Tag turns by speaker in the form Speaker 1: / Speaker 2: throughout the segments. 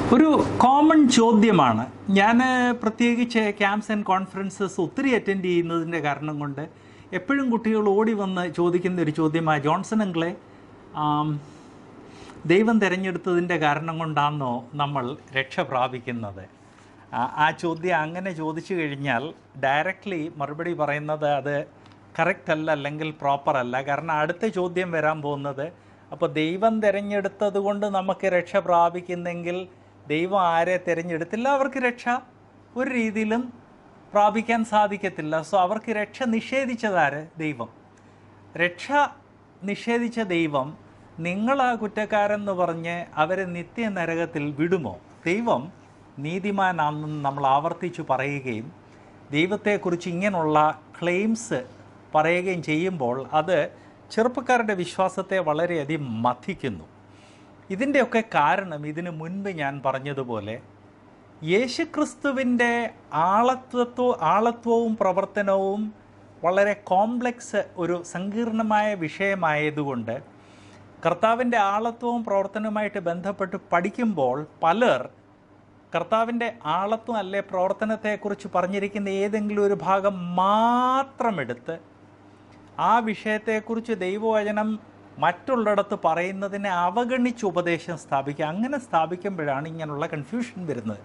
Speaker 1: ഒരു കോമൺ ചോദ്യമാണ് ഞാൻ പ്രത്യേകിച്ച് ക്യാമ്പ്സ് ആൻഡ് കോൺഫറൻസസ് ഒത്തിരി അറ്റൻഡ് ചെയ്യുന്നതിൻ്റെ കാരണം കൊണ്ട് എപ്പോഴും കുട്ടികൾ ഓടി വന്ന് ചോദിക്കുന്ന ഒരു ചോദ്യമാണ് ജോൺസൺ അങ്കിളെ ആം, ദൈവം തിരഞ്ഞെടുത്തതിൻ്റെ കാരണം കൊണ്ടാണോ നമ്മൾ രക്ഷ പ്രാപിക്കുന്നത് ആ- ആ ചോദ്യം അങ്ങനെ ചോദിച്ചു കഴിഞ്ഞാൽ ഡയറക്റ്റ്ലി മറുപടി പറയുന്നത് അത് കറക്റ്റ് അല്ല അല്ലെങ്കിൽ പ്രോപ്പർ അല്ല കാരണം അടുത്ത ചോദ്യം വരാൻ പോകുന്നത് അപ്പോൾ ദൈവം തിരഞ്ഞെടുത്തത് കൊണ്ട് നമുക്ക് രക്ഷ പ്രാപിക്കുന്നെങ്കിൽ ദൈവം ആരെ തിരഞ്ഞെടുത്തില്ല അവർക്ക് രക്ഷ ഒരു രീതിയിലും പ്രാപിക്കാൻ സാധിക്കത്തില്ല സോ അവർക്ക് രക്ഷ നിഷേധിച്ചതാര് ദൈവം രക്ഷ നിഷേധിച്ച ദൈവം നിങ്ങളാ കുറ്റക്കാരെന്ന് പറഞ്ഞ് അവരെ നിത്യ നരകത്തിൽ വിടുമോ ദൈവം നീതിമാനാണെന്ന് നമ്മൾ ആവർത്തിച്ചു പറയുകയും ദൈവത്തെക്കുറിച്ച് ഇങ്ങനെയുള്ള ക്ലെയിംസ് പറയുകയും ചെയ്യുമ്പോൾ അത് ചെറുപ്പക്കാരുടെ വിശ്വാസത്തെ വളരെയധികം മഥിക്കുന്നു ഇതിൻ്റെയൊക്കെ കാരണം ഇതിനു മുൻപ് ഞാൻ പറഞ്ഞതുപോലെ യേശുക്രിസ്തുവിൻ്റെ ആളത്വത്വ ആളത്വവും പ്രവർത്തനവും വളരെ കോംപ്ലക്സ് ഒരു സങ്കീർണമായ വിഷയമായതുകൊണ്ട് കർത്താവിൻ്റെ ആളത്വവും പ്രവർത്തനവുമായിട്ട് ബന്ധപ്പെട്ട് പഠിക്കുമ്പോൾ പലർ കർത്താവിൻ്റെ ആളത്വം അല്ലെ പ്രവർത്തനത്തെക്കുറിച്ച് പറഞ്ഞിരിക്കുന്ന ഏതെങ്കിലും ഒരു ഭാഗം മാത്രം എടുത്ത് ആ വിഷയത്തെക്കുറിച്ച് ദൈവവചനം മറ്റുള്ളിടത്ത് പറയുന്നതിനെ അവഗണിച്ച് ഉപദേശം സ്ഥാപിക്കുക അങ്ങനെ സ്ഥാപിക്കുമ്പോഴാണ് ഇങ്ങനെയുള്ള കൺഫ്യൂഷൻ വരുന്നത്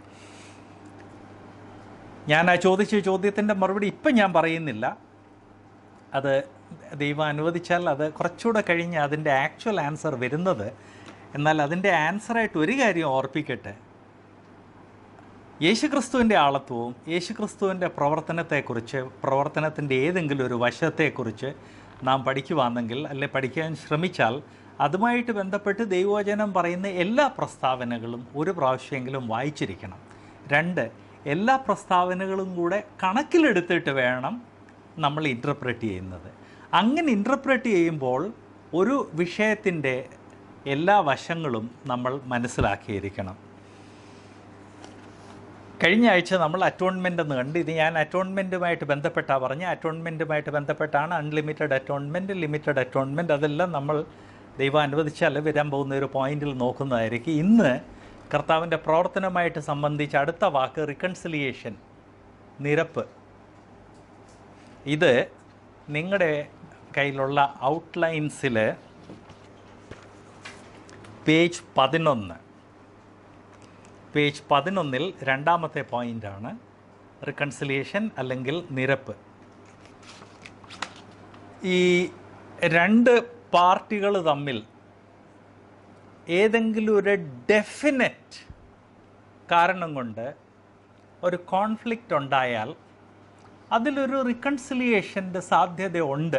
Speaker 1: ഞാൻ ആ ചോദിച്ച ചോദ്യത്തിൻ്റെ മറുപടി ഇപ്പം ഞാൻ പറയുന്നില്ല അത് ദൈവം അനുവദിച്ചാൽ അത് കുറച്ചുകൂടെ കഴിഞ്ഞ് അതിൻ്റെ ആക്ച്വൽ ആൻസർ വരുന്നത് എന്നാൽ അതിൻ്റെ ആൻസറായിട്ട് ഒരു കാര്യം ഓർപ്പിക്കട്ടെ യേശുക്രിസ്തുവിൻ്റെ ആളത്വവും യേശുക്രിസ്തുവിൻ്റെ പ്രവർത്തനത്തെക്കുറിച്ച് പ്രവർത്തനത്തിൻ്റെ ഏതെങ്കിലും ഒരു വശത്തെക്കുറിച്ച് നാം പഠിക്കുവാണെങ്കിൽ അല്ലെ പഠിക്കാൻ ശ്രമിച്ചാൽ അതുമായിട്ട് ബന്ധപ്പെട്ട് ദൈവവചനം പറയുന്ന എല്ലാ പ്രസ്താവനകളും ഒരു പ്രാവശ്യമെങ്കിലും വായിച്ചിരിക്കണം രണ്ട് എല്ലാ പ്രസ്താവനകളും കൂടെ കണക്കിലെടുത്തിട്ട് വേണം നമ്മൾ ഇൻ്റർപ്രറ്റ് ചെയ്യുന്നത് അങ്ങനെ ഇൻ്റർപ്രറ്റ് ചെയ്യുമ്പോൾ ഒരു വിഷയത്തിൻ്റെ എല്ലാ വശങ്ങളും നമ്മൾ മനസ്സിലാക്കിയിരിക്കണം കഴിഞ്ഞ ആഴ്ച നമ്മൾ അറ്റോൺമെൻ്റ് എന്ന് കണ്ട് ഇത് ഞാൻ അറ്റോൺമെൻറ്റുമായിട്ട് ബന്ധപ്പെട്ടാണ് പറഞ്ഞ അറ്റോൺമെൻറ്റുമായിട്ട് ബന്ധപ്പെട്ടാണ് അൺലിമിറ്റഡ് അറ്റോൺമെൻറ്റ് ലിമിറ്റഡ് അറ്റോൺമെൻറ്റ് അതെല്ലാം നമ്മൾ ദൈവം അനുവദിച്ചാൽ വരാൻ പോകുന്ന ഒരു പോയിന്റിൽ നോക്കുന്നതായിരിക്കും ഇന്ന് കർത്താവിൻ്റെ പ്രവർത്തനമായിട്ട് സംബന്ധിച്ച് അടുത്ത വാക്ക് റിക്കൺസിലിയേഷൻ നിരപ്പ് ഇത് നിങ്ങളുടെ കയ്യിലുള്ള ഔട്ട്ലൈൻസിൽ പേജ് പതിനൊന്ന് പേജ് പതിനൊന്നിൽ രണ്ടാമത്തെ പോയിൻ്റാണ് റിക്കൺസിലിയേഷൻ അല്ലെങ്കിൽ നിരപ്പ് ഈ രണ്ട് പാർട്ടികൾ തമ്മിൽ ഏതെങ്കിലും ഒരു ഡെഫിനറ്റ് കാരണം കൊണ്ട് ഒരു കോൺഫ്ലിക്റ്റ് ഉണ്ടായാൽ അതിലൊരു റിക്കൺസിലിയേഷൻ്റെ സാധ്യതയുണ്ട്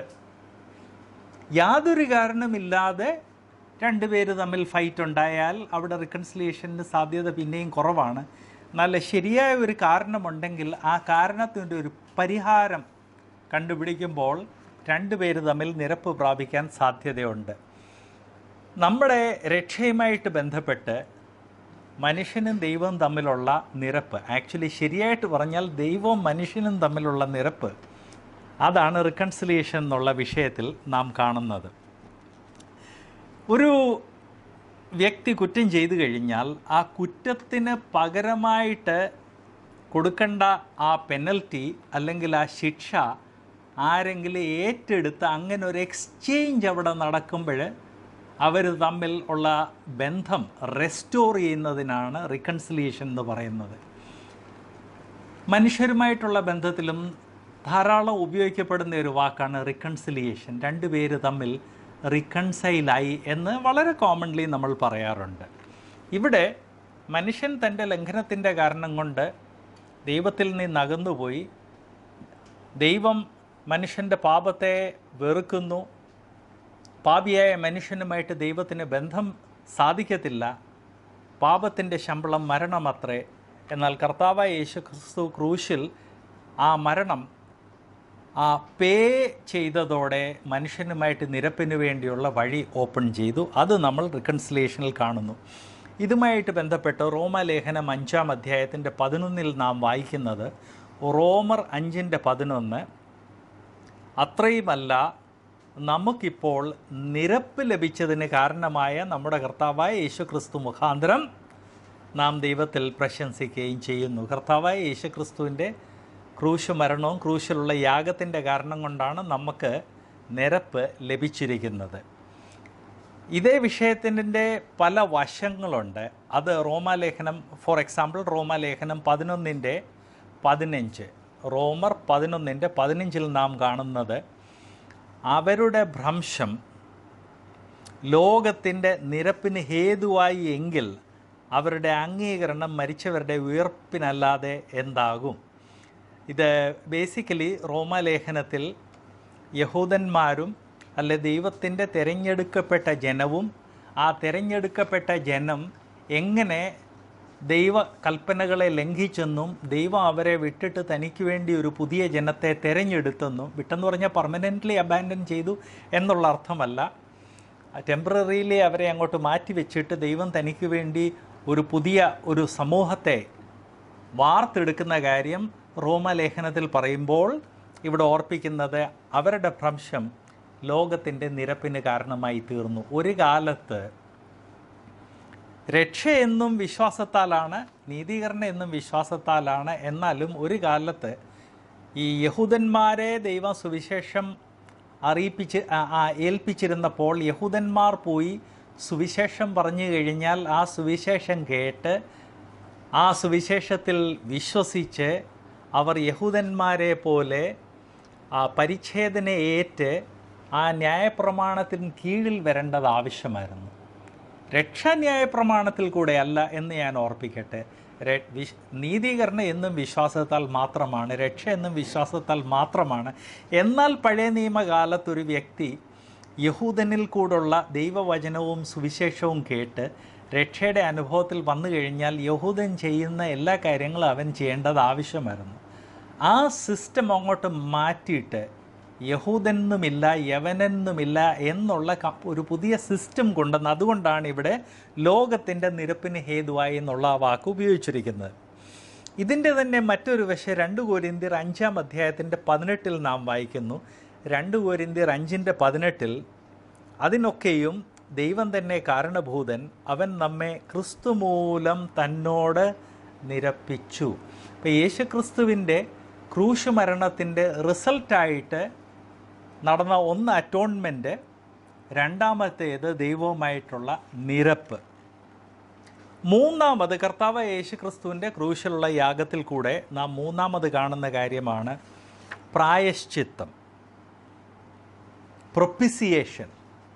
Speaker 1: യാതൊരു കാരണമില്ലാതെ രണ്ടുപേര് തമ്മിൽ ഫൈറ്റ് ഉണ്ടായാൽ അവിടെ റിക്കൺസിലിയേഷൻ്റെ സാധ്യത പിന്നെയും കുറവാണ് എന്നാൽ ശരിയായ ഒരു കാരണമുണ്ടെങ്കിൽ ആ കാരണത്തിൻ്റെ ഒരു പരിഹാരം കണ്ടുപിടിക്കുമ്പോൾ രണ്ടുപേര് തമ്മിൽ നിരപ്പ് പ്രാപിക്കാൻ സാധ്യതയുണ്ട് നമ്മുടെ രക്ഷയുമായിട്ട് ബന്ധപ്പെട്ട് മനുഷ്യനും ദൈവവും തമ്മിലുള്ള നിരപ്പ് ആക്ച്വലി ശരിയായിട്ട് പറഞ്ഞാൽ ദൈവവും മനുഷ്യനും തമ്മിലുള്ള നിരപ്പ് അതാണ് റിക്കൺസിലിയേഷൻ എന്നുള്ള വിഷയത്തിൽ നാം കാണുന്നത് ഒരു വ്യക്തി കുറ്റം ചെയ്തു കഴിഞ്ഞാൽ ആ കുറ്റത്തിന് പകരമായിട്ട് കൊടുക്കേണ്ട ആ പെനൽറ്റി അല്ലെങ്കിൽ ആ ശിക്ഷ ആരെങ്കിലും ഏറ്റെടുത്ത് അങ്ങനെ ഒരു എക്സ്ചേഞ്ച് അവിടെ നടക്കുമ്പോൾ അവർ തമ്മിൽ ഉള്ള ബന്ധം റെസ്റ്റോർ ചെയ്യുന്നതിനാണ് റിക്കൺസിലിയേഷൻ എന്ന് പറയുന്നത് മനുഷ്യരുമായിട്ടുള്ള ബന്ധത്തിലും ധാരാളം ഉപയോഗിക്കപ്പെടുന്ന ഒരു വാക്കാണ് റിക്കൺസിലിയേഷൻ രണ്ടുപേര് തമ്മിൽ റിക്കൺസൈലായി എന്ന് വളരെ കോമൺലി നമ്മൾ പറയാറുണ്ട് ഇവിടെ മനുഷ്യൻ തൻ്റെ ലംഘനത്തിൻ്റെ കാരണം കൊണ്ട് ദൈവത്തിൽ നിന്ന് അകന്നുപോയി ദൈവം മനുഷ്യൻ്റെ പാപത്തെ വെറുക്കുന്നു പാപിയായ മനുഷ്യനുമായിട്ട് ദൈവത്തിന് ബന്ധം സാധിക്കത്തില്ല പാപത്തിൻ്റെ ശമ്പളം മരണമത്രേ എന്നാൽ കർത്താവായ യേശു ക്രിസ്തു ക്രൂശിൽ ആ മരണം ആ പേ ചെയ്തതോടെ മനുഷ്യനുമായിട്ട് നിരപ്പിന് വേണ്ടിയുള്ള വഴി ഓപ്പൺ ചെയ്തു അത് നമ്മൾ റിക്കൺസിലേഷനിൽ കാണുന്നു ഇതുമായിട്ട് ബന്ധപ്പെട്ട് റോമലേഖനം അഞ്ചാം അധ്യായത്തിൻ്റെ പതിനൊന്നിൽ നാം വായിക്കുന്നത് റോമർ അഞ്ചിൻ്റെ പതിനൊന്ന് അത്രയുമല്ല നമുക്കിപ്പോൾ നിരപ്പ് ലഭിച്ചതിന് കാരണമായ നമ്മുടെ കർത്താവായ യേശു ക്രിസ്തു മുഖാന്തരം നാം ദൈവത്തിൽ പ്രശംസിക്കുകയും ചെയ്യുന്നു കർത്താവായ യേശുക്രിസ്തുവിൻ്റെ ക്രൂശ് മരണവും ക്രൂശിലുള്ള യാഗത്തിൻ്റെ കാരണം കൊണ്ടാണ് നമുക്ക് നിരപ്പ് ലഭിച്ചിരിക്കുന്നത് ഇതേ വിഷയത്തിൻ്റെ പല വശങ്ങളുണ്ട് അത് റോമാലേഖനം ഫോർ എക്സാമ്പിൾ റോമാലേഖനം പതിനൊന്നിൻ്റെ പതിനഞ്ച് റോമർ പതിനൊന്നിൻ്റെ പതിനഞ്ചിൽ നാം കാണുന്നത് അവരുടെ ഭ്രംശം ലോകത്തിൻ്റെ നിരപ്പിന് ഹേതുവായി എങ്കിൽ അവരുടെ അംഗീകരണം മരിച്ചവരുടെ ഉയർപ്പിനല്ലാതെ എന്താകും ഇത് ബേസിക്കലി റോമാലേഖനത്തിൽ യഹൂദന്മാരും അല്ലെ ദൈവത്തിൻ്റെ തിരഞ്ഞെടുക്കപ്പെട്ട ജനവും ആ തിരഞ്ഞെടുക്കപ്പെട്ട ജനം എങ്ങനെ ദൈവ കൽപ്പനകളെ ലംഘിച്ചെന്നും ദൈവം അവരെ വിട്ടിട്ട് തനിക്ക് വേണ്ടി ഒരു പുതിയ ജനത്തെ തിരഞ്ഞെടുത്തെന്നും വിട്ടെന്ന് പറഞ്ഞാൽ പെർമനൻ്റ്ലി അബാൻഡൻ ചെയ്തു എന്നുള്ള അർത്ഥമല്ല ടെമ്പററിയിലി അവരെ അങ്ങോട്ട് മാറ്റി വെച്ചിട്ട് ദൈവം തനിക്ക് വേണ്ടി ഒരു പുതിയ ഒരു സമൂഹത്തെ വാർത്തെടുക്കുന്ന കാര്യം റോമലേഖനത്തിൽ പറയുമ്പോൾ ഇവിടെ ഓർപ്പിക്കുന്നത് അവരുടെ ഭ്രംശം ലോകത്തിൻ്റെ നിരപ്പിന് കാരണമായി തീർന്നു ഒരു കാലത്ത് രക്ഷ എന്നും വിശ്വാസത്താലാണ് നീതീകരണം എന്നും വിശ്വാസത്താലാണ് എന്നാലും ഒരു കാലത്ത് ഈ യഹൂദന്മാരെ ദൈവം സുവിശേഷം അറിയിപ്പിച്ച് ആ- ആ ഏൽപ്പിച്ചിരുന്നപ്പോൾ യഹൂദന്മാർ പോയി സുവിശേഷം പറഞ്ഞു കഴിഞ്ഞാൽ ആ സുവിശേഷം കേട്ട് ആ സുവിശേഷത്തിൽ വിശ്വസിച്ച് അവർ യഹൂദന്മാരെ പോലെ ആ പരിച്ഛേദന ഏറ്റ് ആ ന്യായപ്രമാണത്തിന് കീഴിൽ വരേണ്ടത് ആവശ്യമായിരുന്നു രക്ഷാന്യായ പ്രമാണത്തിൽ കൂടെ അല്ല എന്ന് ഞാൻ ഓർപ്പിക്കട്ടെ ര- വിശ്- നീതീകരണം എന്നും വിശ്വാസത്താൽ മാത്രമാണ് രക്ഷ എന്നും വിശ്വാസത്താൽ മാത്രമാണ് എന്നാൽ പഴയ നിയമകാലത്ത് ഒരു വ്യക്തി യഹൂദനിൽ കൂടുള്ള ദൈവവചനവും സുവിശേഷവും കേട്ട് രക്ഷയുടെ അനുഭവത്തിൽ വന്നു കഴിഞ്ഞാൽ യഹൂദൻ ചെയ്യുന്ന എല്ലാ കാര്യങ്ങളും അവൻ ചെയ്യേണ്ടത് ആവശ്യമായിരുന്നു ആ സിസ്റ്റം അങ്ങോട്ട് മാറ്റിയിട്ട് യഹൂദനെന്നുമില്ല യവനെന്നുമില്ല എന്നുള്ള ക- ഒരു പുതിയ സിസ്റ്റം കൊണ്ടുവന്ന് അതുകൊണ്ടാണ് ഇവിടെ ലോകത്തിൻ്റെ നിരപ്പിന് ഹേതുവായി എന്നുള്ള ആ വാക്ക് ഉപയോഗിച്ചിരിക്കുന്നത് ഇതിൻ്റെ തന്നെ മറ്റൊരു വശം രണ്ട് കോരിന്തിയർ അഞ്ചാം അധ്യായത്തിൻ്റെ പതിനെട്ടിൽ നാം വായിക്കുന്നു രണ്ട് കോരിന്തിയർ അഞ്ചിൻ്റെ പതിനെട്ടിൽ അതിനൊക്കെയും ദൈവം തന്നെ കാരണഭൂതൻ അവൻ നമ്മെ ക്രിസ്തു മൂലം തന്നോട് നിരപ്പിച്ചു അപ്പോൾ യേശുക്രിസ്തുവിൻ്റെ ക്രൂശ് മരണത്തിൻ്റെ റിസൾട്ടായിട്ട് നടന്ന ഒന്ന് അറ്റോൺമെൻറ്റ് രണ്ടാമത്തേത് ദൈവവുമായിട്ടുള്ള നിരപ്പ് മൂന്നാമത് കർത്താവ് യേശുക്രിസ്തുവിൻ്റെ ക്രൂശിലുള്ള യാഗത്തിൽ കൂടെ നാം മൂന്നാമത് കാണുന്ന കാര്യമാണ് പ്രായശ്ചിത്തം പ്രൊപ്പിസിയേഷൻ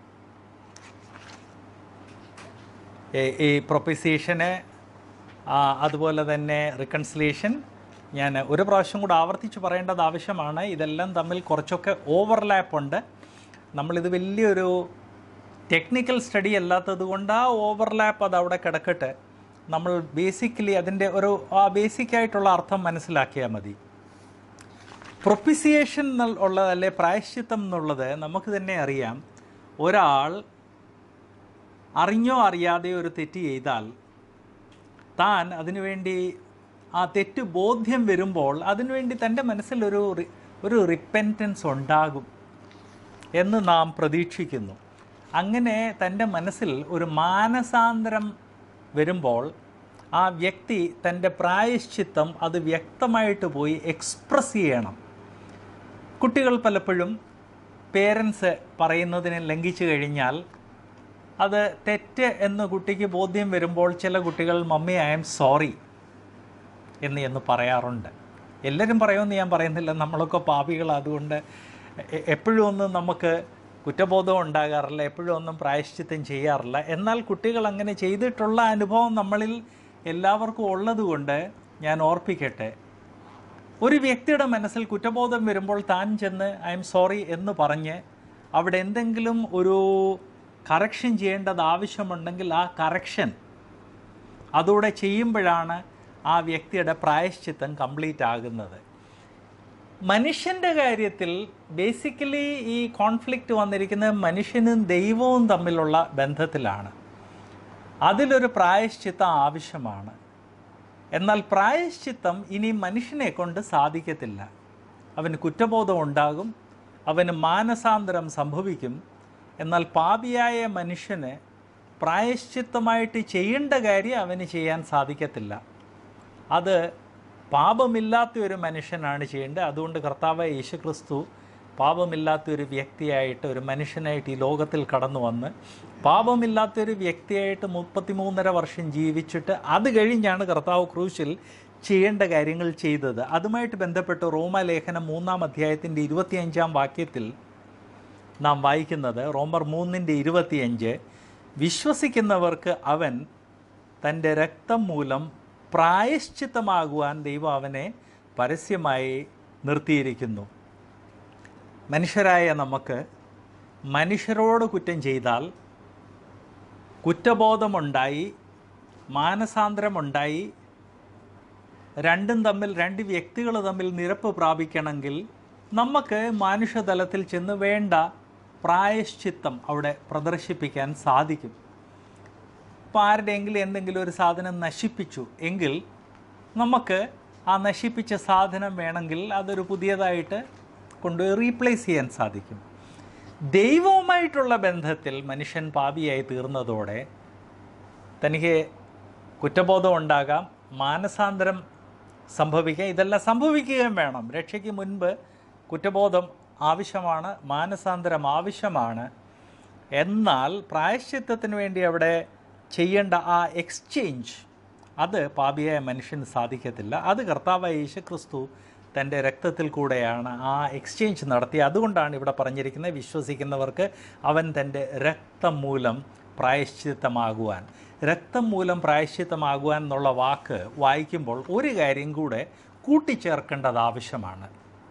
Speaker 1: ഈ- ഈ പ്രൊപ്പിസിയേഷന് അതുപോലെ തന്നെ റിക്കൺസിലേഷൻ ഞാൻ ഒരു പ്രാവശ്യം കൂടെ ആവർത്തിച്ച് പറയേണ്ടത് ആവശ്യമാണ് ഇതെല്ലാം തമ്മിൽ കുറച്ചൊക്കെ ഓവർലാപ്പ് ഉണ്ട് നമ്മളിത് വലിയൊരു ടെക്നിക്കൽ സ്റ്റഡി അല്ലാത്തത് കൊണ്ട് ആ ഓവർലാപ്പ് അത് അവിടെ കിടക്കട്ടെ നമ്മൾ ബേസിക്കലി അതിൻ്റെ ഒരു ആ ബേസിക് ആയിട്ടുള്ള അർത്ഥം മനസ്സിലാക്കിയാൽ മതി പ്രൊപ്പിസിയേഷൻ ഉള്ളത് അല്ലെ പ്രായശ്ചിത്തം എന്നുള്ളത് നമുക്ക് തന്നെ അറിയാം ഒരാൾ അറിഞ്ഞോ അറിയാതെ ഒരു തെറ്റ് ചെയ്താൽ താൻ അതിനുവേണ്ടി ആ തെറ്റ് ബോധ്യം വരുമ്പോൾ അതിനുവേണ്ടി തൻ്റെ മനസ്സിലൊരു റി- ഒരു റിപ്പൻറ്റൻസ് ഉണ്ടാകും എന്ന് നാം പ്രതീക്ഷിക്കുന്നു അങ്ങനെ തൻ്റെ മനസ്സിൽ ഒരു മാനസാന്തരം വരുമ്പോൾ ആ വ്യക്തി തൻ്റെ പ്രായശ്ചിത്തം അത് വ്യക്തമായിട്ട് പോയി എക്സ്പ്രസ് ചെയ്യണം കുട്ടികൾ പലപ്പോഴും പേരൻസ് പറയുന്നതിനെ ലംഘിച്ചു കഴിഞ്ഞാൽ അത് തെറ്റ് എന്ന് കുട്ടിക്ക് ബോധ്യം വരുമ്പോൾ ചില കുട്ടികൾ മമ്മി ഐ എം സോറി എന്ന് എന്ന് പറയാറുണ്ട് എല്ലാവരും പറയുമെന്ന് ഞാൻ പറയുന്നില്ല നമ്മളൊക്കെ പാപികൾ അതുകൊണ്ട് എ- എപ്പോഴും ഒന്നും നമുക്ക് കുറ്റബോധം ഉണ്ടാകാറില്ല എപ്പോഴും ഒന്നും പ്രായശ്ചിത്തം ചെയ്യാറില്ല എന്നാൽ കുട്ടികൾ അങ്ങനെ ചെയ്തിട്ടുള്ള അനുഭവം നമ്മളിൽ എല്ലാവർക്കും ഉള്ളതുകൊണ്ട് ഞാൻ ഓർപ്പിക്കട്ടെ ഒരു വ്യക്തിയുടെ മനസ്സിൽ കുറ്റബോധം വരുമ്പോൾ താൻ ചെന്ന് ഐ എം സോറി എന്ന് പറഞ്ഞ് അവിടെ എന്തെങ്കിലും ഒരു കറക്ഷൻ ചെയ്യേണ്ടത് ആവശ്യമുണ്ടെങ്കിൽ ആ കറക്ഷൻ അതോടെ ചെയ്യുമ്പോഴാണ് ആ വ്യക്തിയുടെ പ്രായശ്ചിത്തം കംപ്ലീറ്റ് ആകുന്നത് മനുഷ്യൻ്റെ കാര്യത്തിൽ ബേസിക്കലി ഈ കോൺഫ്ലിക്റ്റ് വന്നിരിക്കുന്നത് മനുഷ്യനും ദൈവവും തമ്മിലുള്ള ബന്ധത്തിലാണ് അതിലൊരു പ്രായശ്ചിത്തം ആവശ്യമാണ് എന്നാൽ പ്രായശ്ചിത്തം ഇനി മനുഷ്യനെ കൊണ്ട് സാധിക്കത്തില്ല അവന് കുറ്റബോധം ഉണ്ടാകും അവന് മാനസാന്തരം സംഭവിക്കും എന്നാൽ പാപിയായ മനുഷ്യന് പ്രായശ്ചിത്തമായിട്ട് ചെയ്യേണ്ട കാര്യം അവന് ചെയ്യാൻ സാധിക്കത്തില്ല അത് പാപമില്ലാത്ത ഒരു മനുഷ്യനാണ് ചെയ്യേണ്ടത് അതുകൊണ്ട് കർത്താവ് യേശുക്രിസ്തു പാപമില്ലാത്ത ഒരു വ്യക്തിയായിട്ട് ഒരു മനുഷ്യനായിട്ട് ഈ ലോകത്തിൽ കടന്നു വന്ന് പാപമില്ലാത്ത ഒരു വ്യക്തിയായിട്ട് മുപ്പത്തിമൂന്നര വർഷം ജീവിച്ചിട്ട് അത് കഴിഞ്ഞാണ് കർത്താവ് ക്രൂശിൽ ചെയ്യേണ്ട കാര്യങ്ങൾ ചെയ്തത് അതുമായിട്ട് ബന്ധപ്പെട്ട് റോമാലേഖനം മൂന്നാം അധ്യായത്തിൻ്റെ ഇരുപത്തിയഞ്ചാം വാക്യത്തിൽ നാം വായിക്കുന്നത് റോമർ മൂന്നിൻ്റെ ഇരുപത്തിയഞ്ച് വിശ്വസിക്കുന്നവർക്ക് അവൻ തൻ്റെ രക്തം മൂലം പ്രായശ്ചിത്തമാകുവാൻ ദൈവം അവനെ പരസ്യമായി നിർത്തിയിരിക്കുന്നു മനുഷ്യരായ നമുക്ക് മനുഷ്യരോട് കുറ്റം ചെയ്താൽ കുറ്റബോധമുണ്ടായി മാനസാന്തരമുണ്ടായി രണ്ടും തമ്മിൽ രണ്ട് വ്യക്തികൾ തമ്മിൽ നിരപ്പ് പ്രാപിക്കണമെങ്കിൽ നമുക്ക് മാനുഷതലത്തിൽ ചെന്ന് വേണ്ട പ്രായശ്ചിത്തം അവിടെ പ്രദർശിപ്പിക്കാൻ സാധിക്കും ഇപ്പോൾ ആരുടെയെങ്കിലും എന്തെങ്കിലും ഒരു സാധനം നശിപ്പിച്ചു എങ്കിൽ നമുക്ക് ആ നശിപ്പിച്ച സാധനം വേണമെങ്കിൽ അതൊരു പുതിയതായിട്ട് കൊണ്ടുപോയി റീപ്ലേസ് ചെയ്യാൻ സാധിക്കും ദൈവവുമായിട്ടുള്ള ബന്ധത്തിൽ മനുഷ്യൻ പാപിയായി തീർന്നതോടെ തനിക്ക് കുറ്റബോധം ഉണ്ടാകാം മാനസാന്തരം സംഭവിക്കാം ഇതെല്ലാം സംഭവിക്കുകയും വേണം രക്ഷയ്ക്ക് മുൻപ് കുറ്റബോധം ആവശ്യമാണ് മാനസാന്തരം ആവശ്യമാണ് എന്നാൽ പ്രായശ്ചിത്തത്തിന് വേണ്ടി അവിടെ ചെയ്യേണ്ട ആ എക്സ്ചേഞ്ച് അത് പാപിയായ മനുഷ്യന് സാധിക്കത്തില്ല അത് കർത്താവായ യേശുക്രിസ്തു തൻ്റെ രക്തത്തിൽ കൂടെയാണ് ആ എക്സ്ചേഞ്ച് നടത്തി അതുകൊണ്ടാണ് ഇവിടെ പറഞ്ഞിരിക്കുന്നത് വിശ്വസിക്കുന്നവർക്ക് അവൻ തൻ്റെ രക്തം മൂലം പ്രായശ്ചിത്തമാകുവാൻ രക്തം മൂലം പ്രായശ്ചിത്തമാകുവാൻ എന്നുള്ള വാക്ക് വായിക്കുമ്പോൾ ഒരു കാര്യം കൂടെ കൂട്ടിച്ചേർക്കേണ്ടത് ആവശ്യമാണ്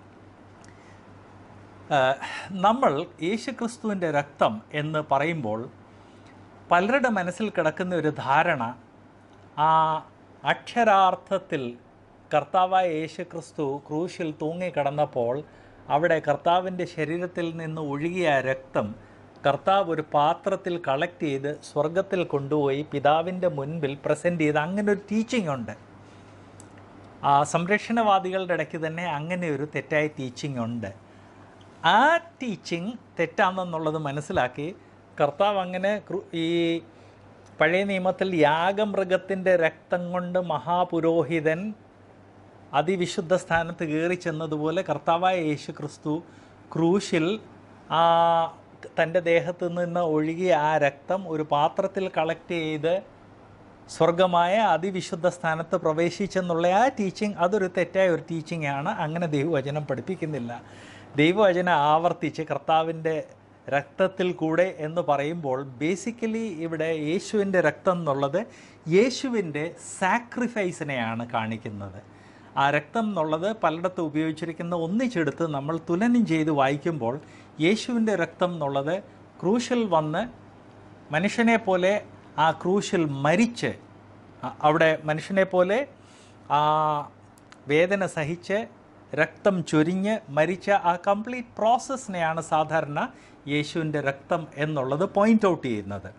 Speaker 1: ഏഹ്, നമ്മൾ യേശുക്രിസ്തുവിൻ്റെ രക്തം എന്ന് പറയുമ്പോൾ പലരുടെ മനസ്സിൽ കിടക്കുന്ന ഒരു ധാരണ ആ അക്ഷരാർത്ഥത്തിൽ കർത്താവായ യേശുക്രിസ്തു ക്രൂശിൽ തൂങ്ങിക്കിടന്നപ്പോൾ അവിടെ കർത്താവിൻ്റെ ശരീരത്തിൽ നിന്ന് ഒഴുകിയ രക്തം കർത്താവ് ഒരു പാത്രത്തിൽ കളക്ട് ചെയ്ത് സ്വർഗത്തിൽ കൊണ്ടുപോയി പിതാവിൻ്റെ മുൻപിൽ പ്രസൻറ്റ് ചെയ്ത് അങ്ങനെ ഒരു ടീച്ചിങ് ഉണ്ട് ആ സംരക്ഷണവാദികളുടെ ഇടയ്ക്ക് തന്നെ അങ്ങനെ ഒരു തെറ്റായ ടീച്ചിങ് ഉണ്ട് ആ ടീച്ചിങ് തെറ്റാണെന്നുള്ളത് മനസ്സിലാക്കി കർത്താവ് അങ്ങനെ ക്രു- ഈ പഴയ നിയമത്തിൽ യാഗമൃഗത്തിൻ്റെ രക്തം കൊണ്ട് മഹാപുരോഹിതൻ അതിവിശുദ്ധ സ്ഥാനത്ത് കയറി ചെന്നതുപോലെ കർത്താവായ യേശു ക്രിസ്തു ക്രൂശിൽ ആ തൻ്റെ ദേഹത്ത് നിന്ന് ഒഴുകിയ ആ രക്തം ഒരു പാത്രത്തിൽ കളക്ട് ചെയ്ത് സ്വർഗമായ അതിവിശുദ്ധ സ്ഥാനത്ത് പ്രവേശിച്ചെന്നുള്ള ആ ടീച്ചിങ് അതൊരു തെറ്റായ ഒരു ടീച്ചിങ് ആണ് അങ്ങനെ ദൈവവചനം പഠിപ്പിക്കുന്നില്ല ദൈവവചനം ആവർത്തിച്ച് കർത്താവിൻ്റെ രക്തത്തിൽ കൂടെ എന്ന് പറയുമ്പോൾ ബേസിക്കലി ഇവിടെ യേശുവിൻ്റെ രക്തം എന്നുള്ളത് യേശുവിൻ്റെ സാക്രിഫൈസിനെയാണ് കാണിക്കുന്നത് ആ രക്തം എന്നുള്ളത് പലയിടത്തും ഉപയോഗിച്ചിരിക്കുന്ന ഒന്നിച്ചെടുത്ത് നമ്മൾ തുലനം ചെയ്ത് വായിക്കുമ്പോൾ യേശുവിൻ്റെ രക്തം എന്നുള്ളത് ക്രൂശിൽ വന്ന് മനുഷ്യനെ പോലെ ആ ക്രൂശിൽ മരിച്ച് അ- അവിടെ മനുഷ്യനെ പോലെ ആ വേദന സഹിച്ച് രക്തം ചൊരിഞ്ഞ് മരിച്ച ആ കംപ്ലീറ്റ് പ്രോസസ്സിനെയാണ് സാധാരണ യേശുവിൻ്റെ രക്തം എന്നുള്ളത് പോയിൻ്റ് ഔട്ട് ചെയ്യുന്നത്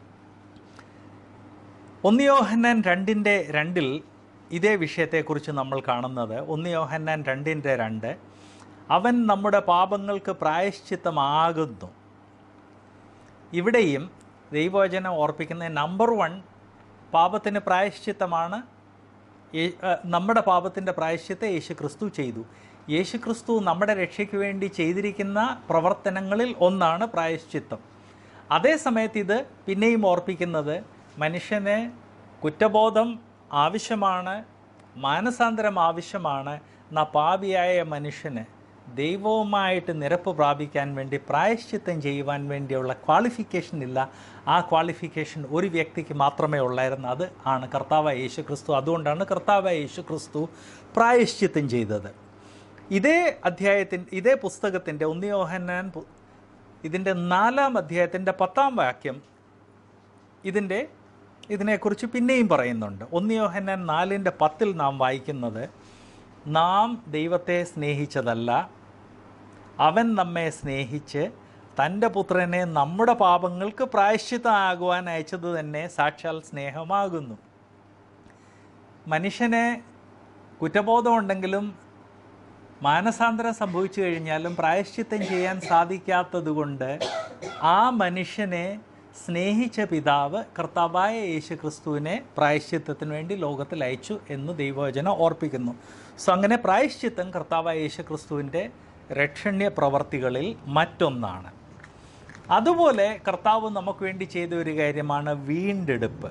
Speaker 1: ഒന്ന് യോഹന്നാൻ രണ്ടിൻ്റെ രണ്ടിൽ ഇതേ വിഷയത്തെക്കുറിച്ച് നമ്മൾ കാണുന്നത് ഒന്ന് യോഹന്നാൻ രണ്ടിൻ്റെ രണ്ട് അവൻ നമ്മുടെ പാപങ്ങൾക്ക് പ്രായശ്ചിത്തമാകുന്നു ഇവിടെയും ദൈവവചനം ഓർപ്പിക്കുന്ന നമ്പർ വൺ പാപത്തിന് പ്രായശ്ചിത്തമാണ് യേ- ഏ, നമ്മുടെ പാപത്തിൻ്റെ പ്രായശ്ചിത്തം യേശു ക്രിസ്തു ചെയ്തു യേശു ക്രിസ്തു നമ്മുടെ രക്ഷയ്ക്ക് വേണ്ടി ചെയ്തിരിക്കുന്ന പ്രവർത്തനങ്ങളിൽ ഒന്നാണ് പ്രായശ്ചിത്തം അതേ സമയത്ത് ഇത് പിന്നെയും ഓർപ്പിക്കുന്നത് മനുഷ്യന് കുറ്റബോധം ആവശ്യമാണ് മാനസാന്തരം ആവശ്യമാണ് എന്നാ പാപിയായ മനുഷ്യന് ദൈവവുമായിട്ട് നിരപ്പ് പ്രാപിക്കാൻ വേണ്ടി പ്രായശ്ചിത്തം ചെയ്യുവാൻ വേണ്ടിയുള്ള ക്വാളിഫിക്കേഷൻ ഇല്ല ആ ക്വാളിഫിക്കേഷൻ ഒരു വ്യക്തിക്ക് മാത്രമേ ഉള്ളായിരുന്നു അത് ആണ് കർത്താവായ യേശു ക്രിസ്തു അതുകൊണ്ടാണ് കർത്താവായ യേശു ക്രിസ്തു പ്രായശ്ചിത്തം ചെയ്തത് ഇതേ അധ്യായത്തിൻ ഇതേ പുസ്തകത്തിൻ്റെ ഉന്നിയോഹന്നാൻ പു- ഇതിൻ്റെ നാലാം അധ്യായത്തിൻ്റെ പത്താം വാക്യം ഇതിൻ്റെ ഇതിനെക്കുറിച്ച് പിന്നെയും പറയുന്നുണ്ട് ഒന്ന് യോഹന്നാൻ നാലിൻ്റെ പത്തിൽ നാം വായിക്കുന്നത് നാം ദൈവത്തെ സ്നേഹിച്ചതല്ല അവൻ നമ്മെ സ്നേഹിച്ച് തൻ്റെ പുത്രനെ നമ്മുടെ പാപങ്ങൾക്ക് പ്രായശ്ചിത്തമാകുവാൻ അയച്ചത് തന്നെ സാക്ഷാൽ സ്നേഹമാകുന്നു മനുഷ്യനെ കുറ്റബോധമുണ്ടെങ്കിലും മാനസാന്തരം സംഭവിച്ചു കഴിഞ്ഞാലും പ്രായശ്ചിത്തം ചെയ്യാൻ സാധിക്കാത്തതുകൊണ്ട് ആ മനുഷ്യനെ സ്നേഹിച്ച പിതാവ് കർത്താവായ യേശു ക്രിസ്തുവിനെ പ്രായശ്ചിത്തത്തിന് വേണ്ടി ലോകത്തിൽ അയച്ചു എന്ന് ദൈവവചനം ഓർപ്പിക്കുന്നു സോ അങ്ങനെ പ്രായശ്ചിത്തം കർത്താവായ യേശു ക്രിസ്തുവിൻ്റെ രക്ഷണ്യ പ്രവർത്തികളിൽ മറ്റൊന്നാണ് അതുപോലെ കർത്താവ് നമുക്ക് വേണ്ടി ചെയ്ത ഒരു കാര്യമാണ് വീണ്ടെടുപ്പ്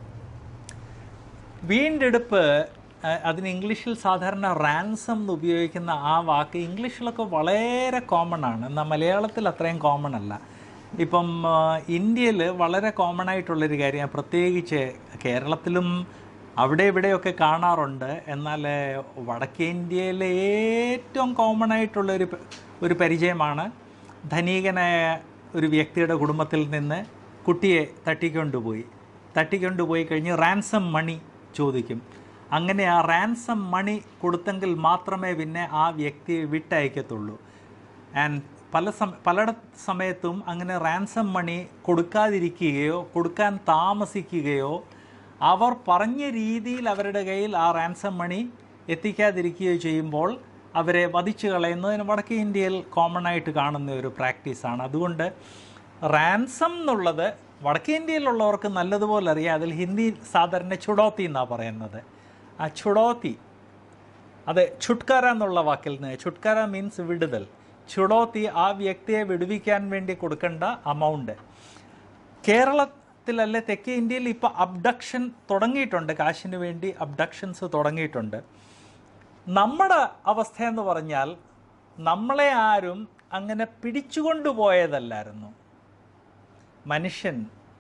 Speaker 1: വീണ്ടെടുപ്പ് അഹ് അതിന് ഇംഗ്ലീഷിൽ സാധാരണ റാൻസം എന്ന് ഉപയോഗിക്കുന്ന ആ വാക്ക് ഇംഗ്ലീഷിലൊക്കെ വളരെ കോമൺ ആണ് എന്നാൽ മലയാളത്തിൽ അത്രയും കോമൺ അല്ല ഇപ്പം ഇന്ത്യയിൽ വളരെ കോമൺ ആയിട്ടുള്ളൊരു കാര്യം പ്രത്യേകിച്ച് കേരളത്തിലും അവിടെ ഇവിടെയൊക്കെ കാണാറുണ്ട് എന്നാൽ വടക്കേ ഇന്ത്യയിലെ ഏറ്റവും കോമൺ ആയിട്ടുള്ള ഒരു പ- ഒരു പരിചയമാണ് ധനികനായ ഒരു വ്യക്തിയുടെ കുടുംബത്തിൽ നിന്ന് കുട്ടിയെ തട്ടിക്കൊണ്ടുപോയി തട്ടിക്കൊണ്ടുപോയി കഴിഞ്ഞ് റാൻസം മണി ചോദിക്കും അങ്ങനെ ആ റാൻസം മണി കൊടുത്തെങ്കിൽ മാത്രമേ പിന്നെ ആ വ്യക്തിയെ വിട്ടയക്കത്തുള്ളൂ ആൻഡ് പല സമ പല സമയത്തും അങ്ങനെ റാൻസം മണി കൊടുക്കാതിരിക്കുകയോ കൊടുക്കാൻ താമസിക്കുകയോ അവർ പറഞ്ഞ രീതിയിൽ അവരുടെ കയ്യിൽ ആ റാൻസം മണി എത്തിക്കാതിരിക്കുകയോ ചെയ്യുമ്പോൾ അവരെ വധിച്ചു കളയുന്നതിന് വടക്കേ ഇന്ത്യയിൽ കോമൺ ആയിട്ട് കാണുന്ന ഒരു പ്രാക്ടീസാണ് അതുകൊണ്ട് റാൻസം എന്നുള്ളത് വടക്കേ ഇന്ത്യയിലുള്ളവർക്ക് നല്ലതുപോലെ അറിയാം അതിൽ ഹിന്ദി സാധാരണ ചുടോത്തി എന്നാണ് പറയുന്നത് ആ ചുടോത്തി അതെ ചുട്കാര എന്നുള്ള വാക്കിൽ നിന്ന് ചുട്കാര മീൻസ് വിടുതൽ ചുടോത്തി ആ വ്യക്തിയെ വിടുവിക്കാൻ വേണ്ടി കൊടുക്കേണ്ട അമൗണ്ട് കേരളത്തിലല്ലേ തെക്കേ ഇന്ത്യയിൽ ഇപ്പോൾ അബ്ഡക്ഷൻ തുടങ്ങിയിട്ടുണ്ട് കാശിന് വേണ്ടി അബ്ഡക്ഷൻസ് തുടങ്ങിയിട്ടുണ്ട് നമ്മുടെ അവസ്ഥ എന്ന് പറഞ്ഞാൽ നമ്മളെ ആരും അങ്ങനെ പിടിച്ചുകൊണ്ടുപോയതല്ലായിരുന്നു മനുഷ്യൻ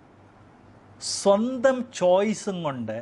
Speaker 1: സ്വന്തം ചോയ്സും കൊണ്ട്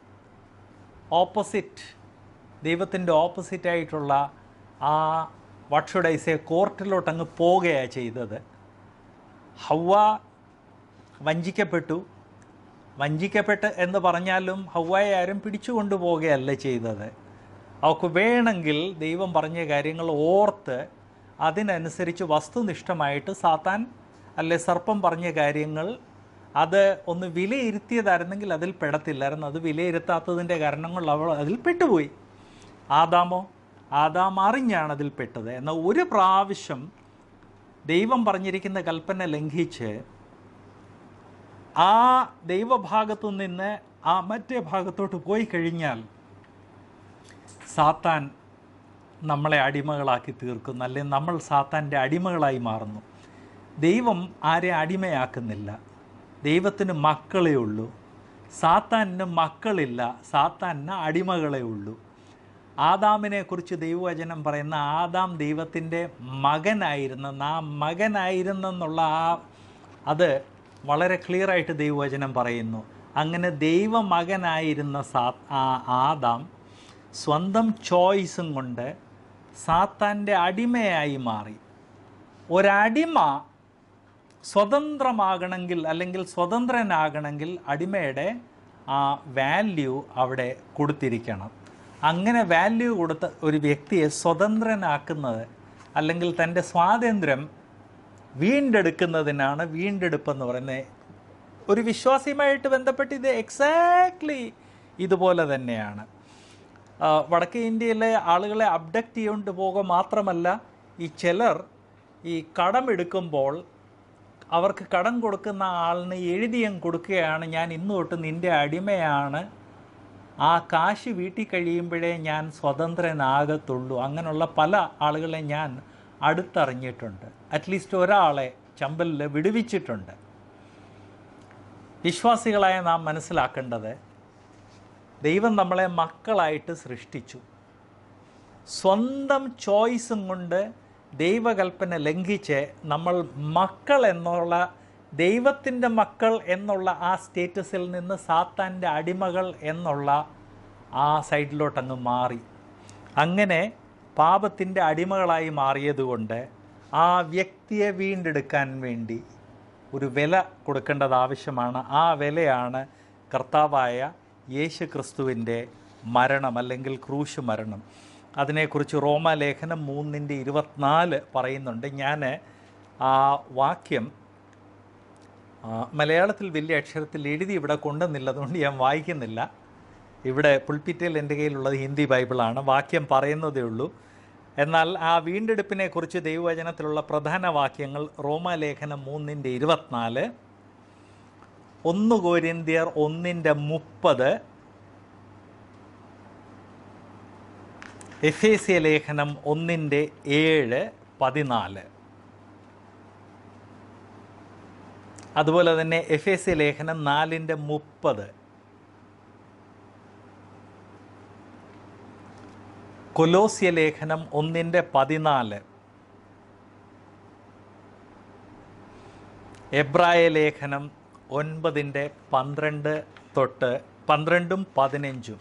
Speaker 1: ഓപ്പോസിറ്റ് ദൈവത്തിൻ്റെ ഓപ്പോസിറ്റ് ആയിട്ടുള്ള ആ വാട്ട് ഷുഡ് ഐ സേ കോർട്ടിലോട്ട് അങ്ങ് പോവുകയാണ് ചെയ്തത് ഹവ്വ വഞ്ചിക്കപ്പെട്ടു വഞ്ചിക്കപ്പെട്ട് എന്ന് പറഞ്ഞാലും ഹവ്വയെ ആരും പിടിച്ചു കൊണ്ടുപോവുകയല്ല ചെയ്തത് അവൾക്ക് വേണമെങ്കിൽ ദൈവം പറഞ്ഞ കാര്യങ്ങൾ ഓർത്ത് അതിനനുസരിച്ച് വസ്തുനിഷ്ഠമായിട്ട് സാത്താൻ അല്ലെ സർപ്പം പറഞ്ഞ കാര്യങ്ങൾ അത് ഒന്ന് വിലയിരുത്തിയതായിരുന്നെങ്കിൽ അതിൽ പെടത്തില്ലായിരുന്നു അത് വിലയിരുത്താത്തതിൻ്റെ കാരണങ്ങൾ അവൾ അതിൽ പെട്ടുപോയി ആദാമോ ആദാം അറിഞ്ഞാണ് അതിൽ പെട്ടത് എന്നാൽ ഒരു പ്രാവശ്യം ദൈവം പറഞ്ഞിരിക്കുന്ന കൽപ്പന ലംഘിച്ച് ആ ദൈവഭാഗത്തു നിന്ന് ആ മറ്റേ ഭാഗത്തോട്ട് പോയി കഴിഞ്ഞാൽ സാത്താൻ നമ്മളെ അടിമകളാക്കി തീർക്കുന്നു അല്ലെങ്കിൽ നമ്മൾ സാത്താൻ്റെ അടിമകളായി മാറുന്നു ദൈവം ആരെ അടിമയാക്കുന്നില്ല ദൈവത്തിന് മക്കളേ ഉള്ളൂ സാത്താനിന് മക്കളില്ല സാത്താനിന് അടിമകളേ ഉള്ളൂ ആദാമിനെ കുറിച്ച് ദൈവവചനം പറയുന്ന ആദാം ദൈവത്തിൻ്റെ മകനായിരുന്നെന്ന് ആ മകനായിരുന്നെന്നുള്ള ആ അത് വളരെ ക്ലിയറായിട്ട് ദൈവവചനം പറയുന്നു അങ്ങനെ ദൈവമകനായിരുന്ന സാ ആ ആദാം സ്വന്തം ചോയ്സും കൊണ്ട് സാത്താൻ്റെ അടിമയായി മാറി ഒരടിമ സ്വതന്ത്രമാകണമെങ്കിൽ അല്ലെങ്കിൽ സ്വതന്ത്രനാകണമെങ്കിൽ അടിമയുടെ ആ വാല്യൂ അവിടെ കൊടുത്തിരിക്കണം അങ്ങനെ വാല്യൂ കൊടുത്ത ഒരു വ്യക്തിയെ സ്വതന്ത്രനാക്കുന്നത് അല്ലെങ്കിൽ തൻ്റെ സ്വാതന്ത്ര്യം വീണ്ടെടുക്കുന്നതിനാണ് വീണ്ടെടുപ്പെന്ന് പറയുന്നത് ഒരു വിശ്വാസിയുമായിട്ട് ബന്ധപ്പെട്ട് ഇത് എക്സാക്ട്ലി ഇതുപോലെ തന്നെയാണ് ആ, വടക്കേ ഇന്ത്യയിലെ ആളുകളെ അബ്ഡക്റ്റ് ചെയ്തുകൊണ്ട് പോകുക മാത്രമല്ല ഈ ചിലർ ഈ കടമെടുക്കുമ്പോൾ അവർക്ക് കടം കൊടുക്കുന്ന ആളിന് എഴുതിയും കൊടുക്കുകയാണ് ഞാൻ ഇന്ന് തൊട്ട് നിൻ്റെ അടിമയാണ് ആ കാശ് വീട്ടിൽ കഴിയുമ്പോഴേ ഞാൻ സ്വതന്ത്രനാകത്തുള്ളൂ അങ്ങനെയുള്ള പല ആളുകളെ ഞാൻ അടുത്തറിഞ്ഞിട്ടുണ്ട് അറ്റ്ലീസ്റ്റ് ഒരാളെ ചമ്പലിൽ വിടുവിച്ചിട്ടുണ്ട് വിശ്വാസികളായ നാം മനസ്സിലാക്കേണ്ടത് ദൈവം നമ്മളെ മക്കളായിട്ട് സൃഷ്ടിച്ചു സ്വന്തം ചോയ്സും കൊണ്ട് ദൈവകൽപ്പന ലംഘിച്ച് നമ്മൾ മക്കൾ എന്നുള്ള ദൈവത്തിൻ്റെ മക്കൾ എന്നുള്ള ആ സ്റ്റേറ്റസിൽ നിന്ന് സാത്താൻ്റെ അടിമകൾ എന്നുള്ള ആ സൈഡിലോട്ടങ്ങ് മാറി അങ്ങനെ പാപത്തിൻ്റെ അടിമകളായി മാറിയതുകൊണ്ട് ആ വ്യക്തിയെ വീണ്ടെടുക്കാൻ വേണ്ടി ഒരു വില കൊടുക്കേണ്ടത് ആവശ്യമാണ് ആ വിലയാണ് കർത്താവായ യേശു ക്രിസ്തുവിൻ്റെ മരണം അല്ലെങ്കിൽ ക്രൂശ് മരണം അതിനെക്കുറിച്ച് റോമാലേഖനം മൂന്നിൻ്റെ ഇരുപത്തിനാല് പറയുന്നുണ്ട് ഞാൻ ആ വാക്യം ആ, മലയാളത്തിൽ വലിയ അക്ഷരത്തിൽ എഴുതി ഇവിടെ കൊണ്ടുവന്നില്ല അതുകൊണ്ട് ഞാൻ വായിക്കുന്നില്ല ഇവിടെ പുൾപ്പിറ്റയിൽ എൻ്റെ കയ്യിലുള്ളത് ഹിന്ദി ബൈബിളാണ് വാക്യം പറയുന്നതേ ഉള്ളൂ എന്നാൽ ആ വീണ്ടെടുപ്പിനെ കുറിച്ച് ദൈവവചനത്തിലുള്ള പ്രധാന വാക്യങ്ങൾ റോമാലേഖനം മൂന്നിൻ്റെ ഇരുപത്തിനാല് ഒന്ന് കോരിന്തിയർ ഒന്നിൻ്റെ മുപ്പത് എഫേസ്യ ലേഖനം ഒന്നിൻ്റെ ഏഴ് പതിനാല് അതുപോലെ തന്നെ എഫേസ്യ ലേഖനം നാലിൻ്റെ മുപ്പത് കൊലോസ്യ ലേഖനം ഒന്നിൻ്റെ പതിനാല് എബ്രായ ലേഖനം ഒൻപതിൻ്റെ പന്ത്രണ്ട് തൊട്ട് പന്ത്രണ്ടും പതിനഞ്ചും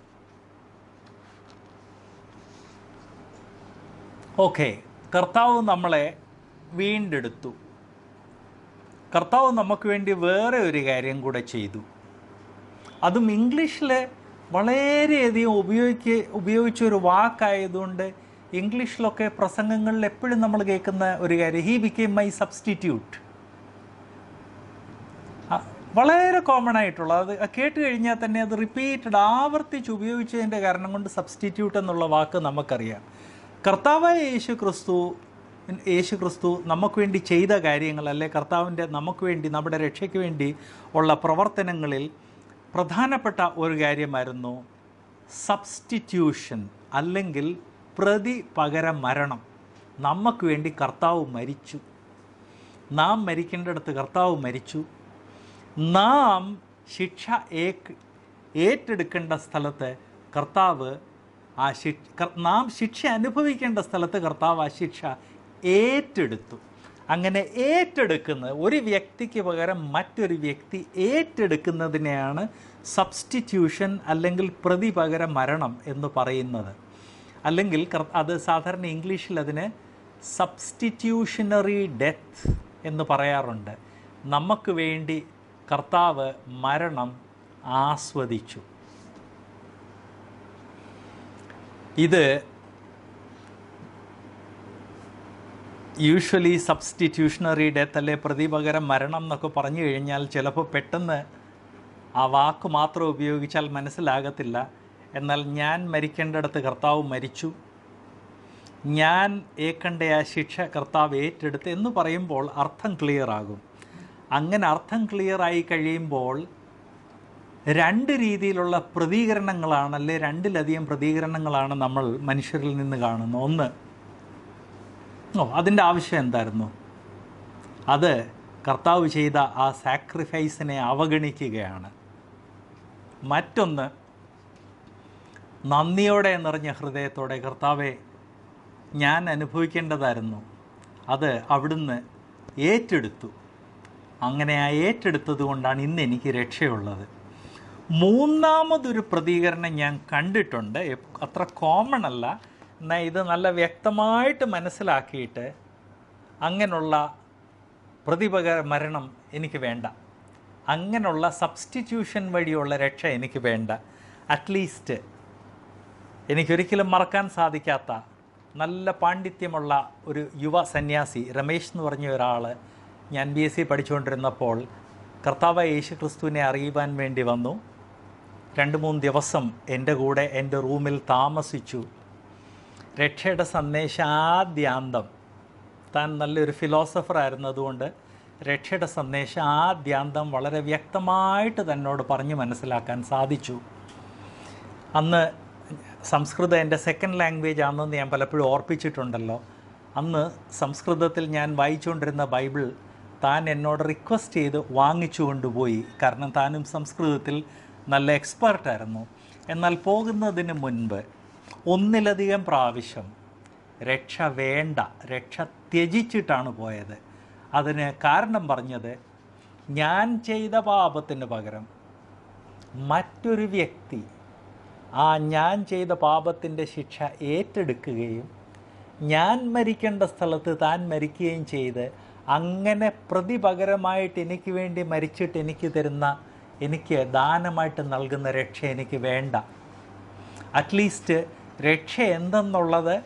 Speaker 1: ഓക്കെ കർത്താവ് നമ്മളെ വീണ്ടെടുത്തു കർത്താവ് നമുക്ക് വേണ്ടി വേറെ ഒരു കാര്യം കൂടെ ചെയ്തു അതും ഇംഗ്ലീഷിൽ വളരെയധികം ഉപയോഗിക്ക ഉപയോഗിച്ച ഒരു വാക്കായതുകൊണ്ട് ഇംഗ്ലീഷിലൊക്കെ പ്രസംഗങ്ങളിൽ എപ്പോഴും നമ്മൾ കേൾക്കുന്ന ഒരു കാര്യം ഹീ ബിക്കെയിം മൈ സബ്സ്റ്റിറ്റ്യൂട്ട് വളരെ കോമൺ ആയിട്ടുള്ള അത് കേട്ട് കഴിഞ്ഞാൽ തന്നെ അത് റിപ്പീറ്റഡ് ആവർത്തിച്ച് ഉപയോഗിച്ചതിൻ്റെ കാരണം കൊണ്ട് സബ്സ്റ്റിറ്റ്യൂട്ട് എന്നുള്ള വാക്ക് നമുക്കറിയാം കർത്താവായ യേശു ക്രിസ്തു യേശു ക്രിസ്തു നമുക്ക് വേണ്ടി ചെയ്ത കാര്യങ്ങൾ അല്ലെ കർത്താവിൻ്റെ നമുക്ക് വേണ്ടി നമ്മുടെ രക്ഷയ്ക്ക് വേണ്ടി ഉള്ള പ്രവർത്തനങ്ങളിൽ പ്രധാനപ്പെട്ട ഒരു കാര്യമായിരുന്നു സബ്സ്റ്റിറ്റ്യൂഷൻ അല്ലെങ്കിൽ പ്രതി പകര മരണം നമുക്ക് വേണ്ടി കർത്താവ് മരിച്ചു നാം മരിക്കേണ്ടടുത്ത് കർത്താവ് മരിച്ചു നാം ശിക്ഷ ഏക്ക് ഏറ്റെടുക്കേണ്ട സ്ഥലത്ത് കർത്താവ് ആ ശിക്ഷ നാം ശിക്ഷ അനുഭവിക്കേണ്ട സ്ഥലത്ത് കർത്താവ് ആ ശിക്ഷ ഏറ്റെടുത്തു അങ്ങനെ ഏറ്റെടുക്കുന്നത് ഒരു വ്യക്തിക്ക് പകരം മറ്റൊരു വ്യക്തി ഏറ്റെടുക്കുന്നതിനെയാണ് സബ്സ്റ്റിറ്റ്യൂഷൻ അല്ലെങ്കിൽ പ്രതി പകരം മരണം എന്ന് പറയുന്നത് അല്ലെങ്കിൽ കർ- അത് സാധാരണ ഇംഗ്ലീഷിൽ അതിന് സബ്സ്റ്റിറ്റ്യൂഷണറി ഡെത്ത് എന്ന് പറയാറുണ്ട് നമുക്ക് വേണ്ടി കർത്താവ് മരണം ആസ്വദിച്ചു ഇത് യൂഷ്വലി സബ്സ്റ്റിറ്റ്യൂഷണറി ഡെത്ത് അല്ലെ പ്രതിപകരം മരണം എന്നൊക്കെ പറഞ്ഞു കഴിഞ്ഞാൽ ചിലപ്പോൾ പെട്ടെന്ന് ആ വാക്ക് മാത്രം ഉപയോഗിച്ചാൽ മനസ്സിലാകത്തില്ല എന്നാൽ ഞാൻ മരിക്കേണ്ടടുത്ത് കർത്താവ് മരിച്ചു ഞാൻ ഏക്കണ്ട ആ ശിക്ഷ കർത്താവ് ഏറ്റെടുത്ത് എന്ന് പറയുമ്പോൾ അർത്ഥം ക്ലിയർ ആകും അങ്ങനെ അർത്ഥം ക്ലിയർ ആയി കഴിയുമ്പോൾ രണ്ട് രീതിയിലുള്ള പ്രതികരണങ്ങളാണ് അല്ലെ രണ്ടിലധികം പ്രതികരണങ്ങളാണ് നമ്മൾ മനുഷ്യരിൽ നിന്ന് കാണുന്നത് ഒന്ന് ഓ അതിൻ്റെ ആവശ്യം എന്തായിരുന്നു അത് കർത്താവ് ചെയ്ത ആ സാക്രിഫൈസിനെ അവഗണിക്കുകയാണ് മറ്റൊന്ന് നന്ദിയോടെ നിറഞ്ഞ ഹൃദയത്തോടെ കർത്താവെ ഞാൻ അനുഭവിക്കേണ്ടതായിരുന്നു അത് അവിടുന്ന് ഏറ്റെടുത്തു അങ്ങനെ ആ ഏറ്റെടുത്തത് കൊണ്ടാണ് ഇന്ന് എനിക്ക് രക്ഷയുള്ളത് മൂന്നാമതൊരു പ്രതികരണം ഞാൻ കണ്ടിട്ടുണ്ട് എപ്- അത്ര കോമൺ അല്ല എന്നാൽ ഇത് നല്ല വ്യക്തമായിട്ട് മനസ്സിലാക്കിയിട്ട് അങ്ങനെയുള്ള പ്രതിപക മരണം എനിക്ക് വേണ്ട അങ്ങനെയുള്ള സബ്സ്റ്റിറ്റ്യൂഷൻ വഴിയുള്ള രക്ഷ എനിക്ക് വേണ്ട അറ്റ്ലീസ്റ്റ് എനിക്കൊരിക്കലും മറക്കാൻ സാധിക്കാത്ത നല്ല പാണ്ഡിത്യമുള്ള ഒരു യുവ സന്യാസി രമേശ് എന്ന് പറഞ്ഞ ഒരാൾ ഞാൻ ബി എസ് സി പഠിച്ചുകൊണ്ടിരുന്നപ്പോൾ കർത്താവ് യേശു ക്രിസ്തുവിനെ അറിയുവാൻ വേണ്ടി വന്നു രണ്ട് മൂന്ന് ദിവസം എൻ്റെ കൂടെ എൻ്റെ റൂമിൽ താമസിച്ചു രക്ഷയുടെ സന്ദേശം ആദ്യാന്തം താൻ നല്ലൊരു ഫിലോസഫർ ആയിരുന്നതുകൊണ്ട് രക്ഷയുടെ സന്ദേശം ആദ്യാന്തം വളരെ വ്യക്തമായിട്ട് തന്നോട് പറഞ്ഞ് മനസ്സിലാക്കാൻ സാധിച്ചു അന്ന് സംസ്കൃതം എൻ്റെ സെക്കൻഡ് ലാംഗ്വേജ് ആണെന്ന് ഞാൻ പലപ്പോഴും ഓർപ്പിച്ചിട്ടുണ്ടല്ലോ അന്ന് സംസ്കൃതത്തിൽ ഞാൻ വായിച്ചുകൊണ്ടിരുന്ന ബൈബിൾ താൻ എന്നോട് റിക്വസ്റ്റ് ചെയ്ത് വാങ്ങിച്ചു കൊണ്ടുപോയി കാരണം താനും സംസ്കൃതത്തിൽ നല്ല എക്സ്പേർട്ടായിരുന്നു എന്നാൽ പോകുന്നതിന് മുൻപ് ഒന്നിലധികം പ്രാവശ്യം രക്ഷ വേണ്ട രക്ഷ ത്യജിച്ചിട്ടാണ് പോയത് അതിന് കാരണം പറഞ്ഞത് ഞാൻ ചെയ്ത പാപത്തിന് പകരം മറ്റൊരു വ്യക്തി ആ ഞാൻ ചെയ്ത പാപത്തിൻ്റെ ശിക്ഷ ഏറ്റെടുക്കുകയും ഞാൻ മരിക്കേണ്ട സ്ഥലത്ത് താൻ മരിക്കുകയും ചെയ്ത് അങ്ങനെ പ്രതിപകരമായിട്ട് എനിക്ക് വേണ്ടി മരിച്ചിട്ട് എനിക്ക് തരുന്ന എനിക്ക് ദാനമായിട്ട് നൽകുന്ന രക്ഷ എനിക്ക് വേണ്ട അറ്റ്ലീസ്റ്റ് രക്ഷ എന്തെന്നുള്ളത്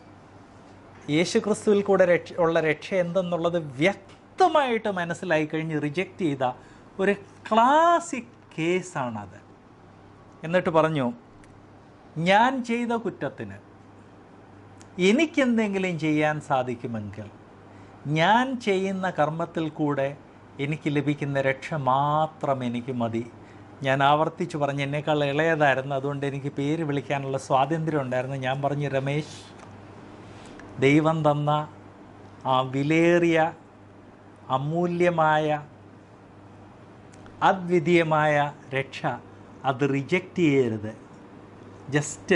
Speaker 1: യേശുക്രിസ്തുവിൽ കൂടെ രക്ഷ ഉള്ള രക്ഷ എന്തെന്നുള്ളത് വ്യക്തമായിട്ട് മനസ്സിലായി കഴിഞ്ഞ് റിജക്റ്റ് ചെയ്ത ഒരു ക്ലാസിക് കേസാണത് എന്നിട്ട് പറഞ്ഞു ഞാൻ ചെയ്ത കുറ്റത്തിന് എനിക്കെന്തെങ്കിലും ചെയ്യാൻ സാധിക്കുമെങ്കിൽ ഞാൻ ചെയ്യുന്ന കർമ്മത്തിൽ കൂടെ എനിക്ക് ലഭിക്കുന്ന രക്ഷ മാത്രം എനിക്ക് മതി ഞാൻ ആവർത്തിച്ച് പറഞ്ഞ് എന്നേക്കാൾ ഇളയതായിരുന്നു അതുകൊണ്ട് എനിക്ക് പേര് വിളിക്കാനുള്ള സ്വാതന്ത്ര്യം ഉണ്ടായിരുന്നു ഞാൻ പറഞ്ഞു രമേശ് ദൈവം തന്ന ആ വിലയേറിയ അമൂല്യമായ അദ്വിതീയമായ രക്ഷ അത് റിജക്റ്റ് ചെയ്യരുത് ജസ്റ്റ്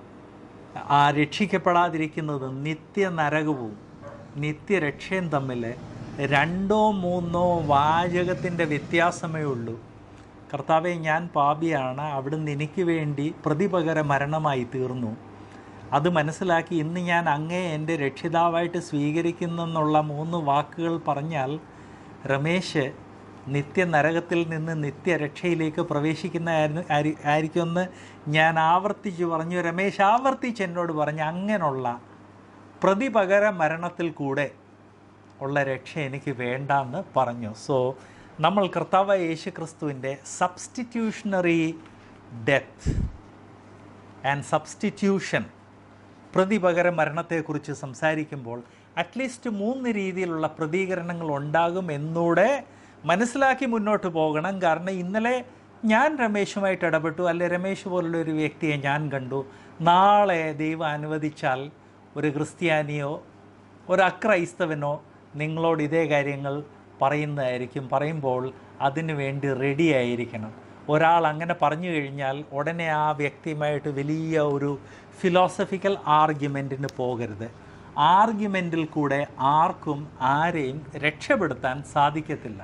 Speaker 1: ആ രക്ഷിക്കപ്പെടാതിരിക്കുന്നത് നിത്യ നരകവും നിത്യരക്ഷയും തമ്മിൽ രണ്ടോ മൂന്നോ വാചകത്തിൻ്റെ വ്യത്യാസമേ ഉള്ളൂ കർത്താവെ ഞാൻ പാപിയാണ് അവിടുന്ന് എനിക്ക് വേണ്ടി പ്രതിപകര മരണമായി തീർന്നു അത് മനസ്സിലാക്കി ഇന്ന് ഞാൻ അങ്ങേ എൻ്റെ രക്ഷിതാവായിട്ട് സ്വീകരിക്കുന്നെന്നുള്ള മൂന്ന് വാക്കുകൾ പറഞ്ഞാൽ രമേശ് നിത്യനരകത്തിൽ നിന്ന് നിത്യരക്ഷയിലേക്ക് പ്രവേശിക്കുന്ന ആയിരിക്കുമെന്ന് ഞാൻ ആവർത്തിച്ച് പറഞ്ഞു രമേശ് ആവർത്തിച്ച് എന്നോട് പറഞ്ഞു അങ്ങനെയുള്ള പ്രതിപകര മരണത്തിൽ കൂടെ ഉള്ള രക്ഷ എനിക്ക് വേണ്ടെന്ന് പറഞ്ഞു സോ നമ്മൾ കർത്താവ് യേശു ക്രിസ്തുവിൻ്റെ സബ്സ്റ്റിറ്റ്യൂഷണറി ഡെത്ത് ആൻഡ് സബ്സ്റ്റിറ്റ്യൂഷൻ പ്രതിപകര മരണത്തെക്കുറിച്ച് സംസാരിക്കുമ്പോൾ അറ്റ്ലീസ്റ്റ് മൂന്ന് രീതിയിലുള്ള പ്രതികരണങ്ങൾ ഉണ്ടാകും എന്നൂടെ മനസ്സിലാക്കി മുന്നോട്ട് പോകണം കാരണം ഇന്നലെ ഞാൻ രമേശുമായിട്ട് ഇടപെട്ടു അല്ലെ രമേശ് പോലുള്ള ഒരു വ്യക്തിയെ ഞാൻ കണ്ടു നാളെ ദൈവം അനുവദിച്ചാൽ ഒരു ക്രിസ്ത്യാനിയോ ഒരു അക്രൈസ്തവനോ നിങ്ങളോട് ഇതേ കാര്യങ്ങൾ പറയുന്നതായിരിക്കും പറയുമ്പോൾ അതിനു വേണ്ടി റെഡി ആയിരിക്കണം ഒരാൾ അങ്ങനെ പറഞ്ഞു കഴിഞ്ഞാൽ ഉടനെ ആ വ്യക്തിയുമായിട്ട് വലിയ ഒരു ഫിലോസഫിക്കൽ ആർഗ്യുമെൻറ്റിന് പോകരുത് ആർഗ്യുമെൻറ്റിൽ കൂടെ ആർക്കും ആരെയും രക്ഷപ്പെടുത്താൻ സാധിക്കത്തില്ല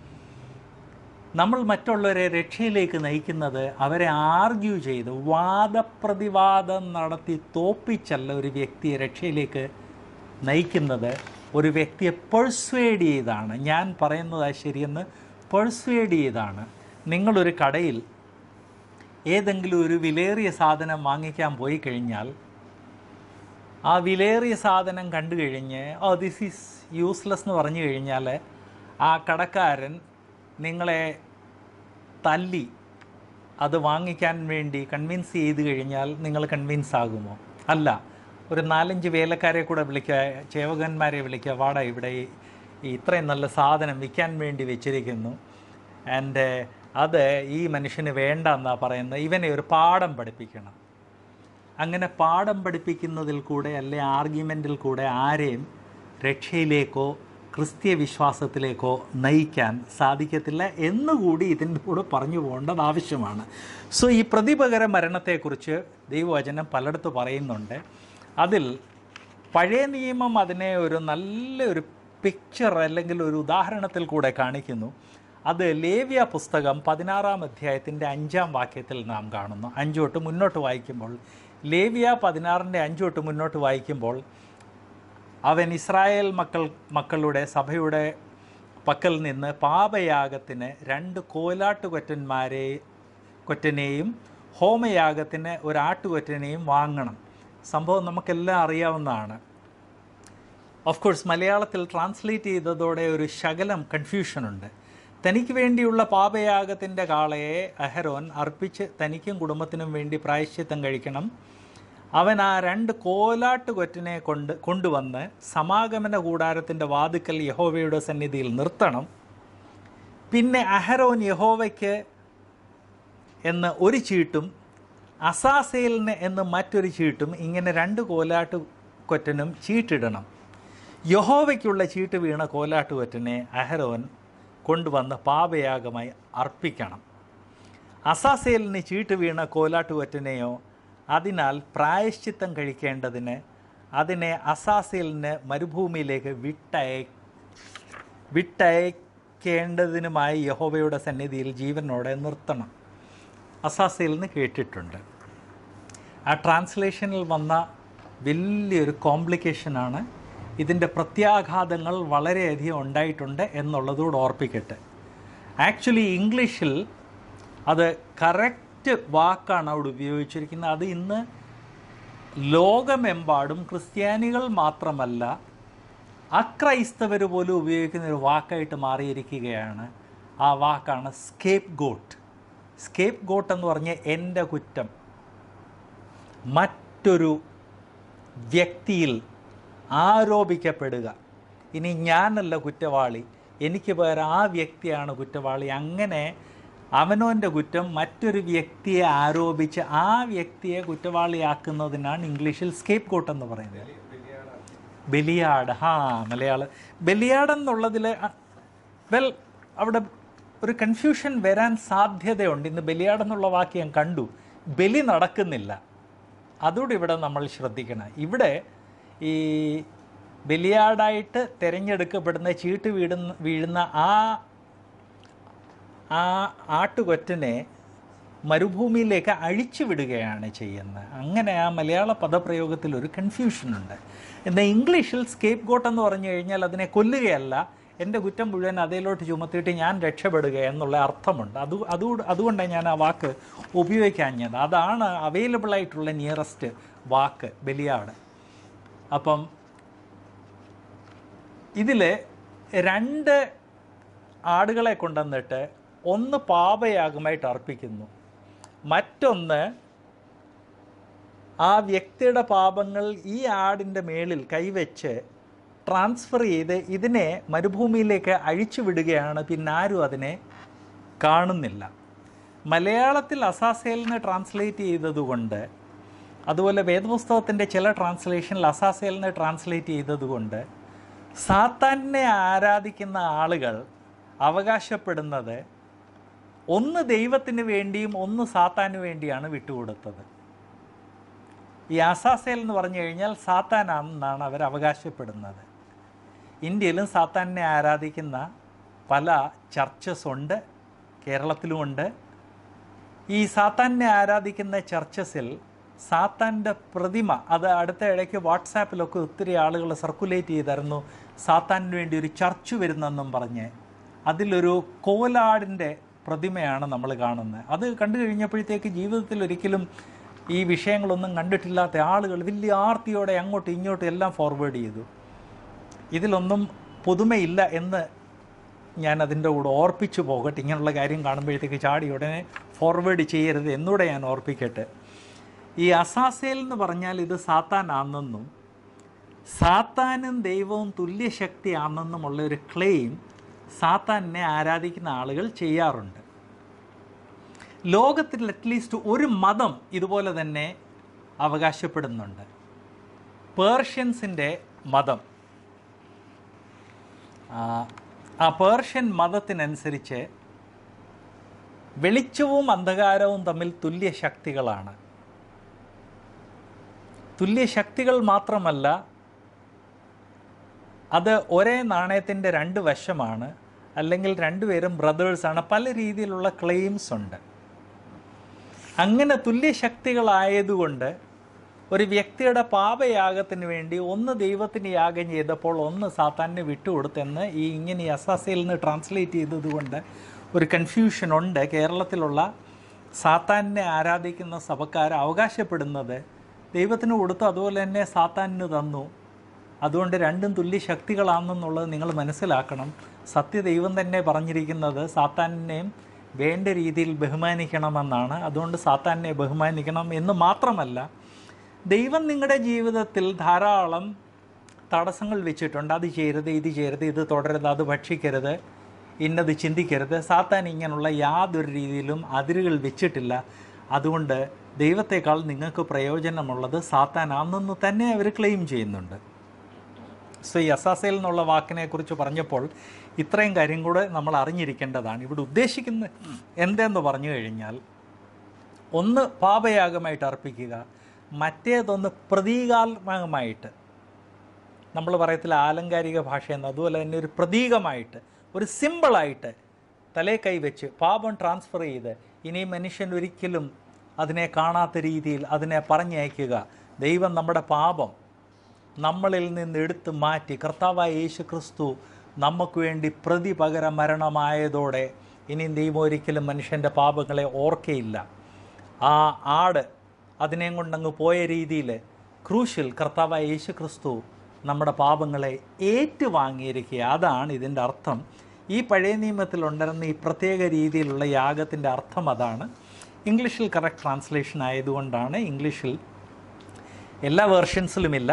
Speaker 1: നമ്മൾ മറ്റുള്ളവരെ രക്ഷയിലേക്ക് നയിക്കുന്നത് അവരെ ആർഗ്യൂ ചെയ്ത് വാദപ്രതിവാദം നടത്തി തോപ്പിച്ചല്ല ഒരു വ്യക്തിയെ രക്ഷയിലേക്ക് നയിക്കുന്നത് ഒരു വ്യക്തിയെ പെർസ്വേഡ് ചെയ്താണ് ഞാൻ പറയുന്നതാ ശരിയെന്ന് പെർസ്വേഡ് ചെയ്താണ് നിങ്ങളൊരു കടയിൽ ഏതെങ്കിലും ഒരു വിലേറിയ സാധനം വാങ്ങിക്കാൻ പോയി കഴിഞ്ഞാൽ ആ വിലേറിയ സാധനം കണ്ടു കഴിഞ്ഞ് ഓ ദിസ് ഈസ് യൂസ്ലെസ് എന്ന് പറഞ്ഞു കഴിഞ്ഞാൽ ആ കടക്കാരൻ നിങ്ങളെ തല്ലി അത് വാങ്ങിക്കാൻ വേണ്ടി കൺവിൻസ് ചെയ്ത് കഴിഞ്ഞാൽ നിങ്ങൾ കൺവിൻസ് ആകുമോ അല്ല ഒരു നാലഞ്ച് വേലക്കാരെ കൂടെ വിളിക്കുക ചേവകന്മാരെ വിളിക്കുക വാട ഇവിടെ ഈ ഈ ഇത്രയും നല്ല സാധനം വിൽക്കാൻ വേണ്ടി വെച്ചിരിക്കുന്നു ആൻഡ് അത് ഈ മനുഷ്യന് വേണ്ട എന്നാണ് പറയുന്നത് ഇവനെ ഒരു പാഠം പഠിപ്പിക്കണം അങ്ങനെ പാഠം പഠിപ്പിക്കുന്നതിൽ കൂടെ അല്ലെ ആർഗ്യുമെൻറ്റിൽ കൂടെ ആരെയും രക്ഷയിലേക്കോ ക്രിസ്തീയ വിശ്വാസത്തിലേക്കോ നയിക്കാൻ സാധിക്കത്തില്ല എന്നുകൂടി ഇതിൻ്റെ കൂടെ പറഞ്ഞു പോകേണ്ടത് ആവശ്യമാണ് സോ ഈ പ്രതിപകര മരണത്തെക്കുറിച്ച് ദൈവവചനം പലയിടത്ത് പറയുന്നുണ്ട് അതിൽ പഴയ നിയമം അതിനെ ഒരു നല്ല ഒരു പിക്ചർ അല്ലെങ്കിൽ ഒരു ഉദാഹരണത്തിൽ കൂടെ കാണിക്കുന്നു അത് ലേവ്യ പുസ്തകം പതിനാറാം അധ്യായത്തിൻ്റെ അഞ്ചാം വാക്യത്തിൽ നാം കാണുന്നു അഞ്ചു തൊട്ട് മുന്നോട്ട് വായിക്കുമ്പോൾ ലേവ്യ പതിനാറിൻ്റെ അഞ്ചു തൊട്ട് മുന്നോട്ട് വായിക്കുമ്പോൾ അവൻ ഇസ്രായേൽ മക്കൾ മക്കളുടെ സഭയുടെ പക്കൽ നിന്ന് പാപയാഗത്തിന് രണ്ട് കോലാട്ടുകൊറ്റന്മാരെ കൊറ്റനെയും ഹോമയാഗത്തിന് ഒരു ആട്ടുകൊറ്റനെയും വാങ്ങണം സംഭവം നമുക്കെല്ലാം അറിയാവുന്നതാണ് ഓഫ് കോഴ്സ് മലയാളത്തിൽ ട്രാൻസ്ലേറ്റ് ചെയ്തതോടെ ഒരു ശകലം കൺഫ്യൂഷനുണ്ട് തനിക്ക് വേണ്ടിയുള്ള പാപയാഗത്തിൻ്റെ കാളയെ അഹരോൻ അർപ്പിച്ച് തനിക്കും കുടുംബത്തിനും വേണ്ടി പ്രായശ്ചിത്തം കഴിക്കണം അവൻ ആ രണ്ട് കോലാട്ട് കൊറ്റിനെ കൊണ്ട് കൊണ്ടുവന്ന് സമാഗമന കൂടാരത്തിൻ്റെ വാതുക്കൽ യഹോവയുടെ സന്നിധിയിൽ നിർത്തണം പിന്നെ അഹരോൻ യഹോവയ്ക്ക് എന്ന് ഒരു ചീട്ടും അസാസേലിന് എന്ന് മറ്റൊരു ചീട്ടും ഇങ്ങനെ രണ്ട് കോലാട്ട് കൊറ്റനും ചീട്ടിടണം യഹോവയ്ക്കുള്ള ചീട്ട് വീണ കോലാട്ട് കൊറ്റനെ അഹരോൻ കൊണ്ടുവന്ന് പാപയാഗമായി അർപ്പിക്കണം അസാസേലിന് ചീട്ട് വീണ കോലാട്ട് കൊറ്റനെയോ അതിനാൽ പ്രായശ്ചിത്തം കഴിക്കേണ്ടതിന് അതിനെ അസാസേലിന് മരുഭൂമിയിലേക്ക് വിട്ടയ വിട്ടയക്കേണ്ടതിനുമായി യഹോവയുടെ സന്നിധിയിൽ ജീവനോടെ നിർത്തണം അസാസേലിന് കേട്ടിട്ടുണ്ട് ആ ട്രാൻസ്ലേഷനിൽ വന്ന വലിയൊരു കോംപ്ലിക്കേഷനാണ് ഇതിൻ്റെ പ്രത്യാഘാതങ്ങൾ വളരെയധികം ഉണ്ടായിട്ടുണ്ട് എന്നുള്ളതോട് ഓർപ്പിക്കട്ടെ ആക്ച്വലി ഇംഗ്ലീഷിൽ അത് കറക്റ്റ് വാക്കാണ് അവിടെ ഉപയോഗിച്ചിരിക്കുന്നത് അത് ഇന്ന് ലോകമെമ്പാടും ക്രിസ്ത്യാനികൾ മാത്രമല്ല അക്രൈസ്തവർ പോലും ഉപയോഗിക്കുന്ന ഒരു വാക്കായിട്ട് മാറിയിരിക്കുകയാണ് ആ വാക്കാണ് സ്കേപ്പ് ഗോട്ട് സ്കേപ്പ് ഗോട്ട് എന്ന് പറഞ്ഞാൽ എൻ്റെ കുറ്റം മറ്റൊരു വ്യക്തിയിൽ ആരോപിക്കപ്പെടുക ഇനി ഞാനല്ല കുറ്റവാളി എനിക്ക് പകരം ആ വ്യക്തിയാണ് കുറ്റവാളി അങ്ങനെ അവനവൻ്റെ കുറ്റം മറ്റൊരു വ്യക്തിയെ ആരോപിച്ച് ആ വ്യക്തിയെ കുറ്റവാളിയാക്കുന്നതിനാണ് ഇംഗ്ലീഷിൽ സ്കേപ്പ് കോട്ട് എന്ന് പറയുന്നത് ബലിയാട് ഹാ മലയാളം ബലിയാട് എന്നുള്ളതിൽ വെൽ അവിടെ ഒരു കൺഫ്യൂഷൻ വരാൻ സാധ്യതയുണ്ട് ഇന്ന് ബലിയാട് എന്നുള്ള വാക്ക് ഞാൻ കണ്ടു ബലി നടക്കുന്നില്ല അതുകൂടി ഇവിടെ നമ്മൾ ശ്രദ്ധിക്കണം ഇവിടെ ഈ ബലിയാടായിട്ട് തിരഞ്ഞെടുക്കപ്പെടുന്ന ചീട്ട് വീടുന്ന വീഴുന്ന ആ ആ ആട്ടുകൊറ്റനെ മരുഭൂമിയിലേക്ക് അഴിച്ചു വിടുകയാണ് ചെയ്യുന്നത് അങ്ങനെ ആ മലയാള പദപ്രയോഗത്തിൽ ഒരു കൺഫ്യൂഷനുണ്ട് എന്നാൽ ഇംഗ്ലീഷിൽ സ്കേപ്പ് ഗോട്ട് എന്ന് പറഞ്ഞു കഴിഞ്ഞാൽ അതിനെ കൊല്ലുകയല്ല എൻ്റെ കുറ്റം മുഴുവൻ അതിലോട്ട് ചുമത്തിയിട്ട് ഞാൻ രക്ഷപ്പെടുക എന്നുള്ള അർത്ഥമുണ്ട് അത് അത് അതുകൊണ്ടാണ് ഞാൻ ആ വാക്ക് ഉപയോഗിക്കാഞ്ഞത് അതാണ് അവൈലബിൾ ആയിട്ടുള്ള നിയറസ്റ്റ് വാക്ക് ബലിയാട് അപ്പം ഇതിൽ രണ്ട് ആടുകളെ കൊണ്ടുവന്നിട്ട് ഒന്ന് പാപയാഗമായിട്ട് അർപ്പിക്കുന്നു മറ്റൊന്ന് ആ വ്യക്തിയുടെ പാപങ്ങൾ ഈ ആടിൻ്റെ മേളിൽ കൈവച്ച് ട്രാൻസ്ഫർ ചെയ്ത് ഇതിനെ മരുഭൂമിയിലേക്ക് അഴിച്ചു വിടുകയാണ് പിന്നെ ആരും അതിനെ കാണുന്നില്ല മലയാളത്തിൽ അസാസേലിനെ ട്രാൻസ്ലേറ്റ് ചെയ്തതുകൊണ്ട് അതുപോലെ വേദപുസ്തകത്തിൻ്റെ ചില ട്രാൻസ്ലേഷനിൽ അസാസേലിനെ ട്രാൻസ്ലേറ്റ് ചെയ്തതുകൊണ്ട് സാത്താനെ ആരാധിക്കുന്ന ആളുകൾ അവകാശപ്പെടുന്നത് ഒന്ന് ദൈവത്തിന് വേണ്ടിയും ഒന്ന് സാത്താന് വേണ്ടിയാണ് വിട്ടുകൊടുത്തത് ഈ ആസാസേൽ എന്ന് പറഞ്ഞു കഴിഞ്ഞാൽ സാത്താനാണെന്നാണ് അവർ അവകാശപ്പെടുന്നത് ഇന്ത്യയിലും സാത്താനെ ആരാധിക്കുന്ന പല ചർച്ചസ് ഉണ്ട് കേരളത്തിലുമുണ്ട് ഈ സാത്താനെ ആരാധിക്കുന്ന ചർച്ചസിൽ സാത്താൻ്റെ പ്രതിമ അത് അടുത്ത ഇടയ്ക്ക് വാട്സാപ്പിലൊക്കെ ഒത്തിരി ആളുകൾ സർക്കുലേറ്റ് ചെയ്തായിരുന്നു സാത്താനിന് വേണ്ടി ഒരു ചർച്ച് വരുന്നെന്നും പറഞ്ഞ് അതിലൊരു കോലാടിൻ്റെ പ്രതിമയാണ് നമ്മൾ കാണുന്നത് അത് കണ്ടു കഴിഞ്ഞപ്പോഴത്തേക്ക് ജീവിതത്തിൽ ഒരിക്കലും ഈ വിഷയങ്ങളൊന്നും കണ്ടിട്ടില്ലാത്ത ആളുകൾ വലിയ ആർത്തിയോടെ അങ്ങോട്ടും ഇങ്ങോട്ടും എല്ലാം ഫോർവേഡ് ചെയ്തു ഇതിലൊന്നും പുതുമയില്ല എന്ന് ഞാൻ അതിൻ്റെ കൂടെ ഓർപ്പിച്ചു പോകട്ടെ ഇങ്ങനെയുള്ള കാര്യം കാണുമ്പോഴത്തേക്ക് ചാടി ഉടനെ ഫോർവേഡ് ചെയ്യരുത് എന്നൂടെ ഞാൻ ഓർപ്പിക്കട്ടെ ഈ അസാസേൽ എന്ന് പറഞ്ഞാൽ ഇത് സാത്താനാണെന്നും സാത്താനും ദൈവവും തുല്യശക്തിയാണെന്നുമുള്ള ഒരു ക്ലെയിം സാത്താനെ ആരാധിക്കുന്ന ആളുകൾ ചെയ്യാറുണ്ട് ലോകത്തിൽ അറ്റ്ലീസ്റ്റ് ഒരു മതം ഇതുപോലെ തന്നെ അവകാശപ്പെടുന്നുണ്ട് പേർഷ്യൻസിൻ്റെ മതം ആ, ആ പേർഷ്യൻ മതത്തിനനുസരിച്ച് വെളിച്ചവും അന്ധകാരവും തമ്മിൽ തുല്യ ശക്തികളാണ് തുല്യ ശക്തികൾ മാത്രമല്ല അത് ഒരേ നാണയത്തിൻ്റെ രണ്ട് വശമാണ് അല്ലെങ്കിൽ രണ്ടുപേരും ബ്രദേഴ്സാണ് പല രീതിയിലുള്ള ക്ലെയിംസ് ഉണ്ട് അങ്ങനെ തുല്യശക്തികളായതുകൊണ്ട് ഒരു വ്യക്തിയുടെ പാപയാഗത്തിന് വേണ്ടി ഒന്ന് ദൈവത്തിന് യാഗം ചെയ്തപ്പോൾ ഒന്ന് സാത്താനിന് വിട്ടുകൊടുത്തെന്ന് ഈ ഇങ്ങനെ ഈ അസാസയിൽ നിന്ന് ട്രാൻസ്ലേറ്റ് ചെയ്തതുകൊണ്ട് ഒരു കൺഫ്യൂഷൻ ഉണ്ട് കേരളത്തിലുള്ള സാത്താനിനെ ആരാധിക്കുന്ന സഭക്കാർ അവകാശപ്പെടുന്നത് ദൈവത്തിന് കൊടുത്തു അതുപോലെ തന്നെ സാത്താനിന് തന്നു അതുകൊണ്ട് രണ്ടും തുല്യ ശക്തികളാണെന്നുള്ളത് നിങ്ങൾ മനസ്സിലാക്കണം സത്യദൈവം തന്നെ പറഞ്ഞിരിക്കുന്നത് സാത്താനിനെയും വേണ്ട രീതിയിൽ ബഹുമാനിക്കണമെന്നാണ് അതുകൊണ്ട് സാത്താനെ ബഹുമാനിക്കണം എന്ന് മാത്രമല്ല ദൈവം നിങ്ങളുടെ ജീവിതത്തിൽ ധാരാളം തടസ്സങ്ങൾ വെച്ചിട്ടുണ്ട് അത് ചെയ്യരുത് ഇത് ചെയ്യരുത് ഇത് തുടരുത് അത് ഭക്ഷിക്കരുത് ഇന്നത് ചിന്തിക്കരുത് സാത്താൻ ഇങ്ങനെയുള്ള യാതൊരു രീതിയിലും അതിരുകൾ വെച്ചിട്ടില്ല അതുകൊണ്ട് ദൈവത്തെക്കാൾ നിങ്ങൾക്ക് പ്രയോജനമുള്ളത് സാത്താനാണെന്ന് തന്നെ അവർ ക്ലെയിം ചെയ്യുന്നുണ്ട് സോ ഈ അസാസയിൽ എന്നുള്ള വാക്കിനെ കുറിച്ച് പറഞ്ഞപ്പോൾ ഇത്രയും കാര്യം കൂടെ നമ്മൾ അറിഞ്ഞിരിക്കേണ്ടതാണ് ഇവിടെ ഉദ്ദേശിക്കുന്ന എന്തെന്ന് പറഞ്ഞു കഴിഞ്ഞാൽ ഒന്ന് പാപയാഗമായിട്ട് അർപ്പിക്കുക മറ്റേതൊന്ന് പ്രതീകാത്മകമായിട്ട് നമ്മൾ പറയത്തില്ല ആലങ്കാരിക ഭാഷ എന്ന് അതുപോലെ തന്നെ ഒരു പ്രതീകമായിട്ട് ഒരു സിമ്പിളായിട്ട് തലേ കൈവച്ച് പാപം ട്രാൻസ്ഫർ ചെയ്ത് ഇനി മനുഷ്യൻ ഒരിക്കലും അതിനെ കാണാത്ത രീതിയിൽ അതിനെ പറഞ്ഞയക്കുക ദൈവം നമ്മുടെ പാപം നമ്മളിൽ നിന്ന് എടുത്ത് മാറ്റി കർത്താവായ യേശു ക്രിസ്തു നമുക്ക് വേണ്ടി പ്രതിപകര മരണമായതോടെ ഇനി ദൈവം ഒരിക്കലും മനുഷ്യൻ്റെ പാപങ്ങളെ ഓർക്കയില്ല ആ ആട് അതിനെയും കൊണ്ടങ്ങ് പോയ രീതിയിൽ ക്രൂശിൽ കർത്താവായ യേശു ക്രിസ്തു നമ്മുടെ പാപങ്ങളെ ഏറ്റുവാങ്ങിയിരിക്കുക അതാണ് ഇതിൻ്റെ അർത്ഥം ഈ പഴയ നിയമത്തിൽ ഉണ്ടായിരുന്ന ഈ പ്രത്യേക രീതിയിലുള്ള യാഗത്തിൻ്റെ അർത്ഥം അതാണ് ഇംഗ്ലീഷിൽ കറക്റ്റ് ട്രാൻസ്ലേഷൻ ആയതുകൊണ്ടാണ് ഇംഗ്ലീഷിൽ എല്ലാ വേർഷൻസിലുമില്ല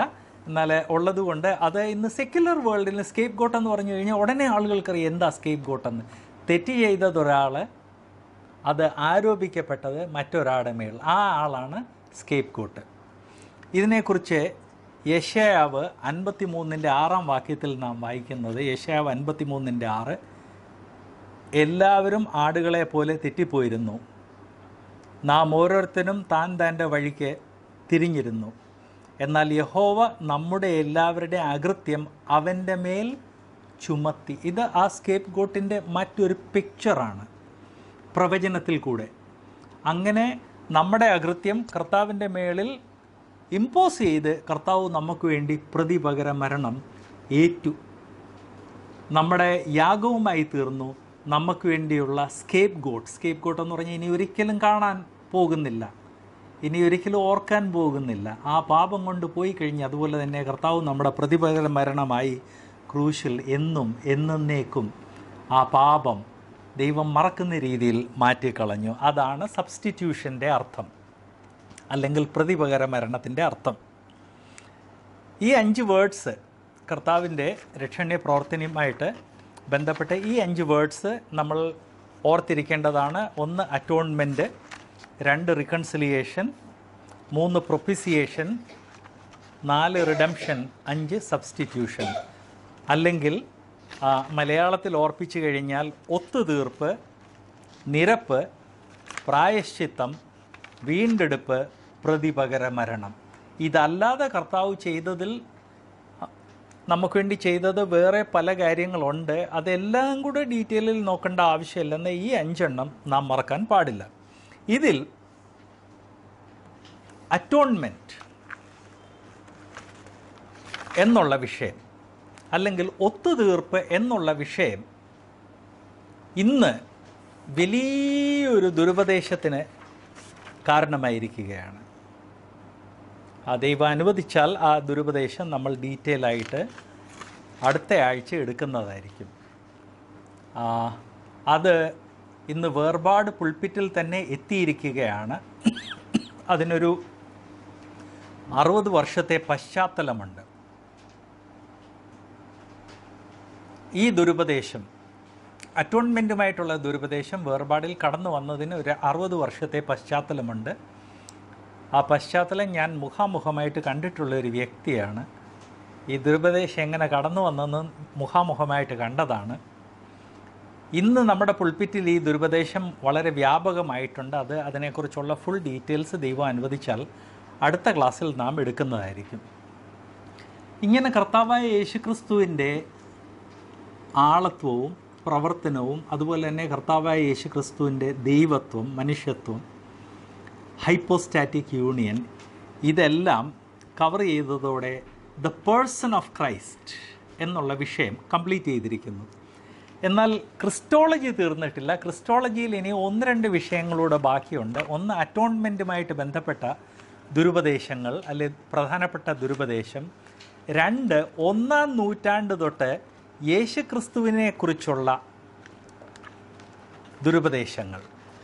Speaker 1: എന്നാൽ ഉള്ളതുകൊണ്ട് അത് ഇന്ന് സെക്യുലർ വേൾഡിൽ സ്കേപ്പ് ഗോട്ട് എന്ന് പറഞ്ഞു കഴിഞ്ഞാൽ ഉടനെ ആളുകൾക്കറിയാം എന്താ സ്കേപ്പ് ഗോട്ടെന്ന് തെറ്റ് ചെയ്തത് ഒരാൾ അത് ആരോപിക്കപ്പെട്ടത് മറ്റൊരാളുടെ മേൽ ആ ആളാണ് സ്കേപ്പ് ഗോട്ട് ഇതിനെക്കുറിച്ച് യശയാവ് അൻപത്തി മൂന്നിൻ്റെ ആറാം വാക്യത്തിൽ നാം വായിക്കുന്നത് യശയാവ് അൻപത്തി മൂന്നിൻ്റെ ആറ് എല്ലാവരും ആടുകളെ പോലെ തെറ്റിപ്പോയിരുന്നു നാം ഓരോരുത്തരും താൻ തൻ്റെ വഴിക്ക് തിരിഞ്ഞിരുന്നു എന്നാൽ യഹോവ നമ്മുടെ എല്ലാവരുടെ അകൃത്യം അവൻ്റെ മേൽ ചുമത്തി ഇത് ആ സ്കേപ്പ് ഗോട്ടിൻ്റെ മറ്റൊരു പിക്ചറാണ് പ്രവചനത്തിൽ കൂടെ അങ്ങനെ നമ്മുടെ അകൃത്യം കർത്താവിൻ്റെ മേളിൽ ഇമ്പോസ് ചെയ്ത് കർത്താവ് നമുക്ക് വേണ്ടി പ്രതിപകര മരണം ഏറ്റു നമ്മുടെ യാഗവുമായി തീർന്നു നമുക്ക് വേണ്ടിയുള്ള സ്കേപ്പ് ഗോട്ട് സ്കേപ്പ് ഗോട്ട് എന്ന് പറഞ്ഞാൽ ഇനി ഒരിക്കലും കാണാൻ പോകുന്നില്ല ഇനി ഒരിക്കലും ഓർക്കാൻ പോകുന്നില്ല ആ പാപം കൊണ്ട് പോയി കഴിഞ്ഞ് അതുപോലെ തന്നെ കർത്താവ് നമ്മുടെ പ്രതിപകര മരണമായി ക്രൂശിൽ എന്നും എന്നേക്കും ആ പാപം ദൈവം മറക്കുന്ന രീതിയിൽ മാറ്റിക്കളഞ്ഞു അതാണ് സബ്സ്റ്റിറ്റ്യൂഷൻ്റെ അർത്ഥം അല്ലെങ്കിൽ പ്രതിപകര മരണത്തിൻ്റെ അർത്ഥം ഈ അഞ്ച് വേർഡ്സ് കർത്താവിൻ്റെ രക്ഷണീയ പ്രവർത്തനയുമായിട്ട് ബന്ധപ്പെട്ട ഈ അഞ്ച് വേർഡ്സ് നമ്മൾ ഓർത്തിരിക്കേണ്ടതാണ് ഒന്ന് അറ്റോൺമെൻറ്റ് രണ്ട് റിക്കൺസിലിയേഷൻ മൂന്ന് പ്രൊപ്പിസിയേഷൻ നാല് റിഡംഷൻ അഞ്ച് സബ്സ്റ്റിറ്റ്യൂഷൻ അല്ലെങ്കിൽ ആ, മലയാളത്തിൽ ഓർപ്പിച്ചു കഴിഞ്ഞാൽ ഒത്തുതീർപ്പ് നിരപ്പ് പ്രായശ്ചിത്തം വീണ്ടെടുപ്പ് പ്രതിപകര മരണം ഇതല്ലാതെ കർത്താവ് ചെയ്തതിൽ നമുക്ക് വേണ്ടി ചെയ്തത് വേറെ പല കാര്യങ്ങളുണ്ട് അതെല്ലാം കൂടെ ഡീറ്റെയിലിൽ നോക്കേണ്ട ആവശ്യമില്ലെന്ന് ഈ അഞ്ചെണ്ണം നാം മറക്കാൻ പാടില്ല ഇതിൽ അറ്റോൺമെൻറ്റ് എന്നുള്ള വിഷയം അല്ലെങ്കിൽ ഒത്തുതീർപ്പ് എന്നുള്ള വിഷയം ഇന്ന് വലിയൊരു ദുരുപദേശത്തിന് കാരണമായിരിക്കുകയാണ് ആ ദൈവം അനുവദിച്ചാൽ ആ ദുരുപദേശം നമ്മൾ ഡീറ്റെയിൽ ആയിട്ട് അടുത്ത ആഴ്ച എടുക്കുന്നതായിരിക്കും ആ, അത് ഇന്ന് വേർപാട് പുൾപ്പിറ്റിൽ തന്നെ എത്തിയിരിക്കുകയാണ് അതിനൊരു അറുപത് വർഷത്തെ പശ്ചാത്തലമുണ്ട് ഈ ദുരുപദേശം അറ്റോൺമെൻറ്റുമായിട്ടുള്ള ദുരുപദേശം വേർപാടിൽ കടന്നു വന്നതിന് ഒരു അറുപത് വർഷത്തെ പശ്ചാത്തലമുണ്ട് ആ പശ്ചാത്തലം ഞാൻ മുഖാമുഖമായിട്ട് കണ്ടിട്ടുള്ള ഒരു വ്യക്തിയാണ് ഈ ദുരുപദേശം എങ്ങനെ കടന്നു വന്നെന്ന് മുഖാമുഖമായിട്ട് കണ്ടതാണ് ഇന്ന് നമ്മുടെ പുൾപ്പിറ്റിൽ ഈ ദുരുപദേശം വളരെ വ്യാപകമായിട്ടുണ്ട് അത് അതിനെക്കുറിച്ചുള്ള ഫുൾ ഡീറ്റെയിൽസ് ദൈവം അനുവദിച്ചാൽ അടുത്ത ക്ലാസ്സിൽ നാം എടുക്കുന്നതായിരിക്കും ഇങ്ങനെ കർത്താവായ യേശുക്രിസ്തുവിൻ്റെ ആളത്വവും പ്രവർത്തനവും അതുപോലെ തന്നെ കർത്താവായ യേശുക്രിസ്തുവിൻ്റെ ദൈവത്വം മനുഷ്യത്വം ഹൈപ്പോസ്റ്റാറ്റിക് യൂണിയൻ ഇതെല്ലാം കവർ ചെയ്തതോടെ ദ പേഴ്സൺ ഓഫ് ക്രൈസ്റ്റ് എന്നുള്ള വിഷയം കംപ്ലീറ്റ് ചെയ്തിരിക്കുന്നു എന്നാൽ ക്രിസ്റ്റോളജി തീർന്നിട്ടില്ല ക്രിസ്റ്റോളജിയിൽ ഇനി ഒന്ന് രണ്ട് വിഷയങ്ങളൂടെ ബാക്കിയുണ്ട് ഒന്ന് അറ്റോൺമെൻറ്റുമായിട്ട് ബന്ധപ്പെട്ട ദുരുപദേശങ്ങൾ അല്ലെ പ്രധാനപ്പെട്ട ദുരുപദേശം രണ്ട് ഒന്നാം നൂറ്റാണ്ട് തൊട്ട് യേശുക്രിസ്തുവിനെ കുറിച്ചുള്ള ദുരുപദേശങ്ങൾ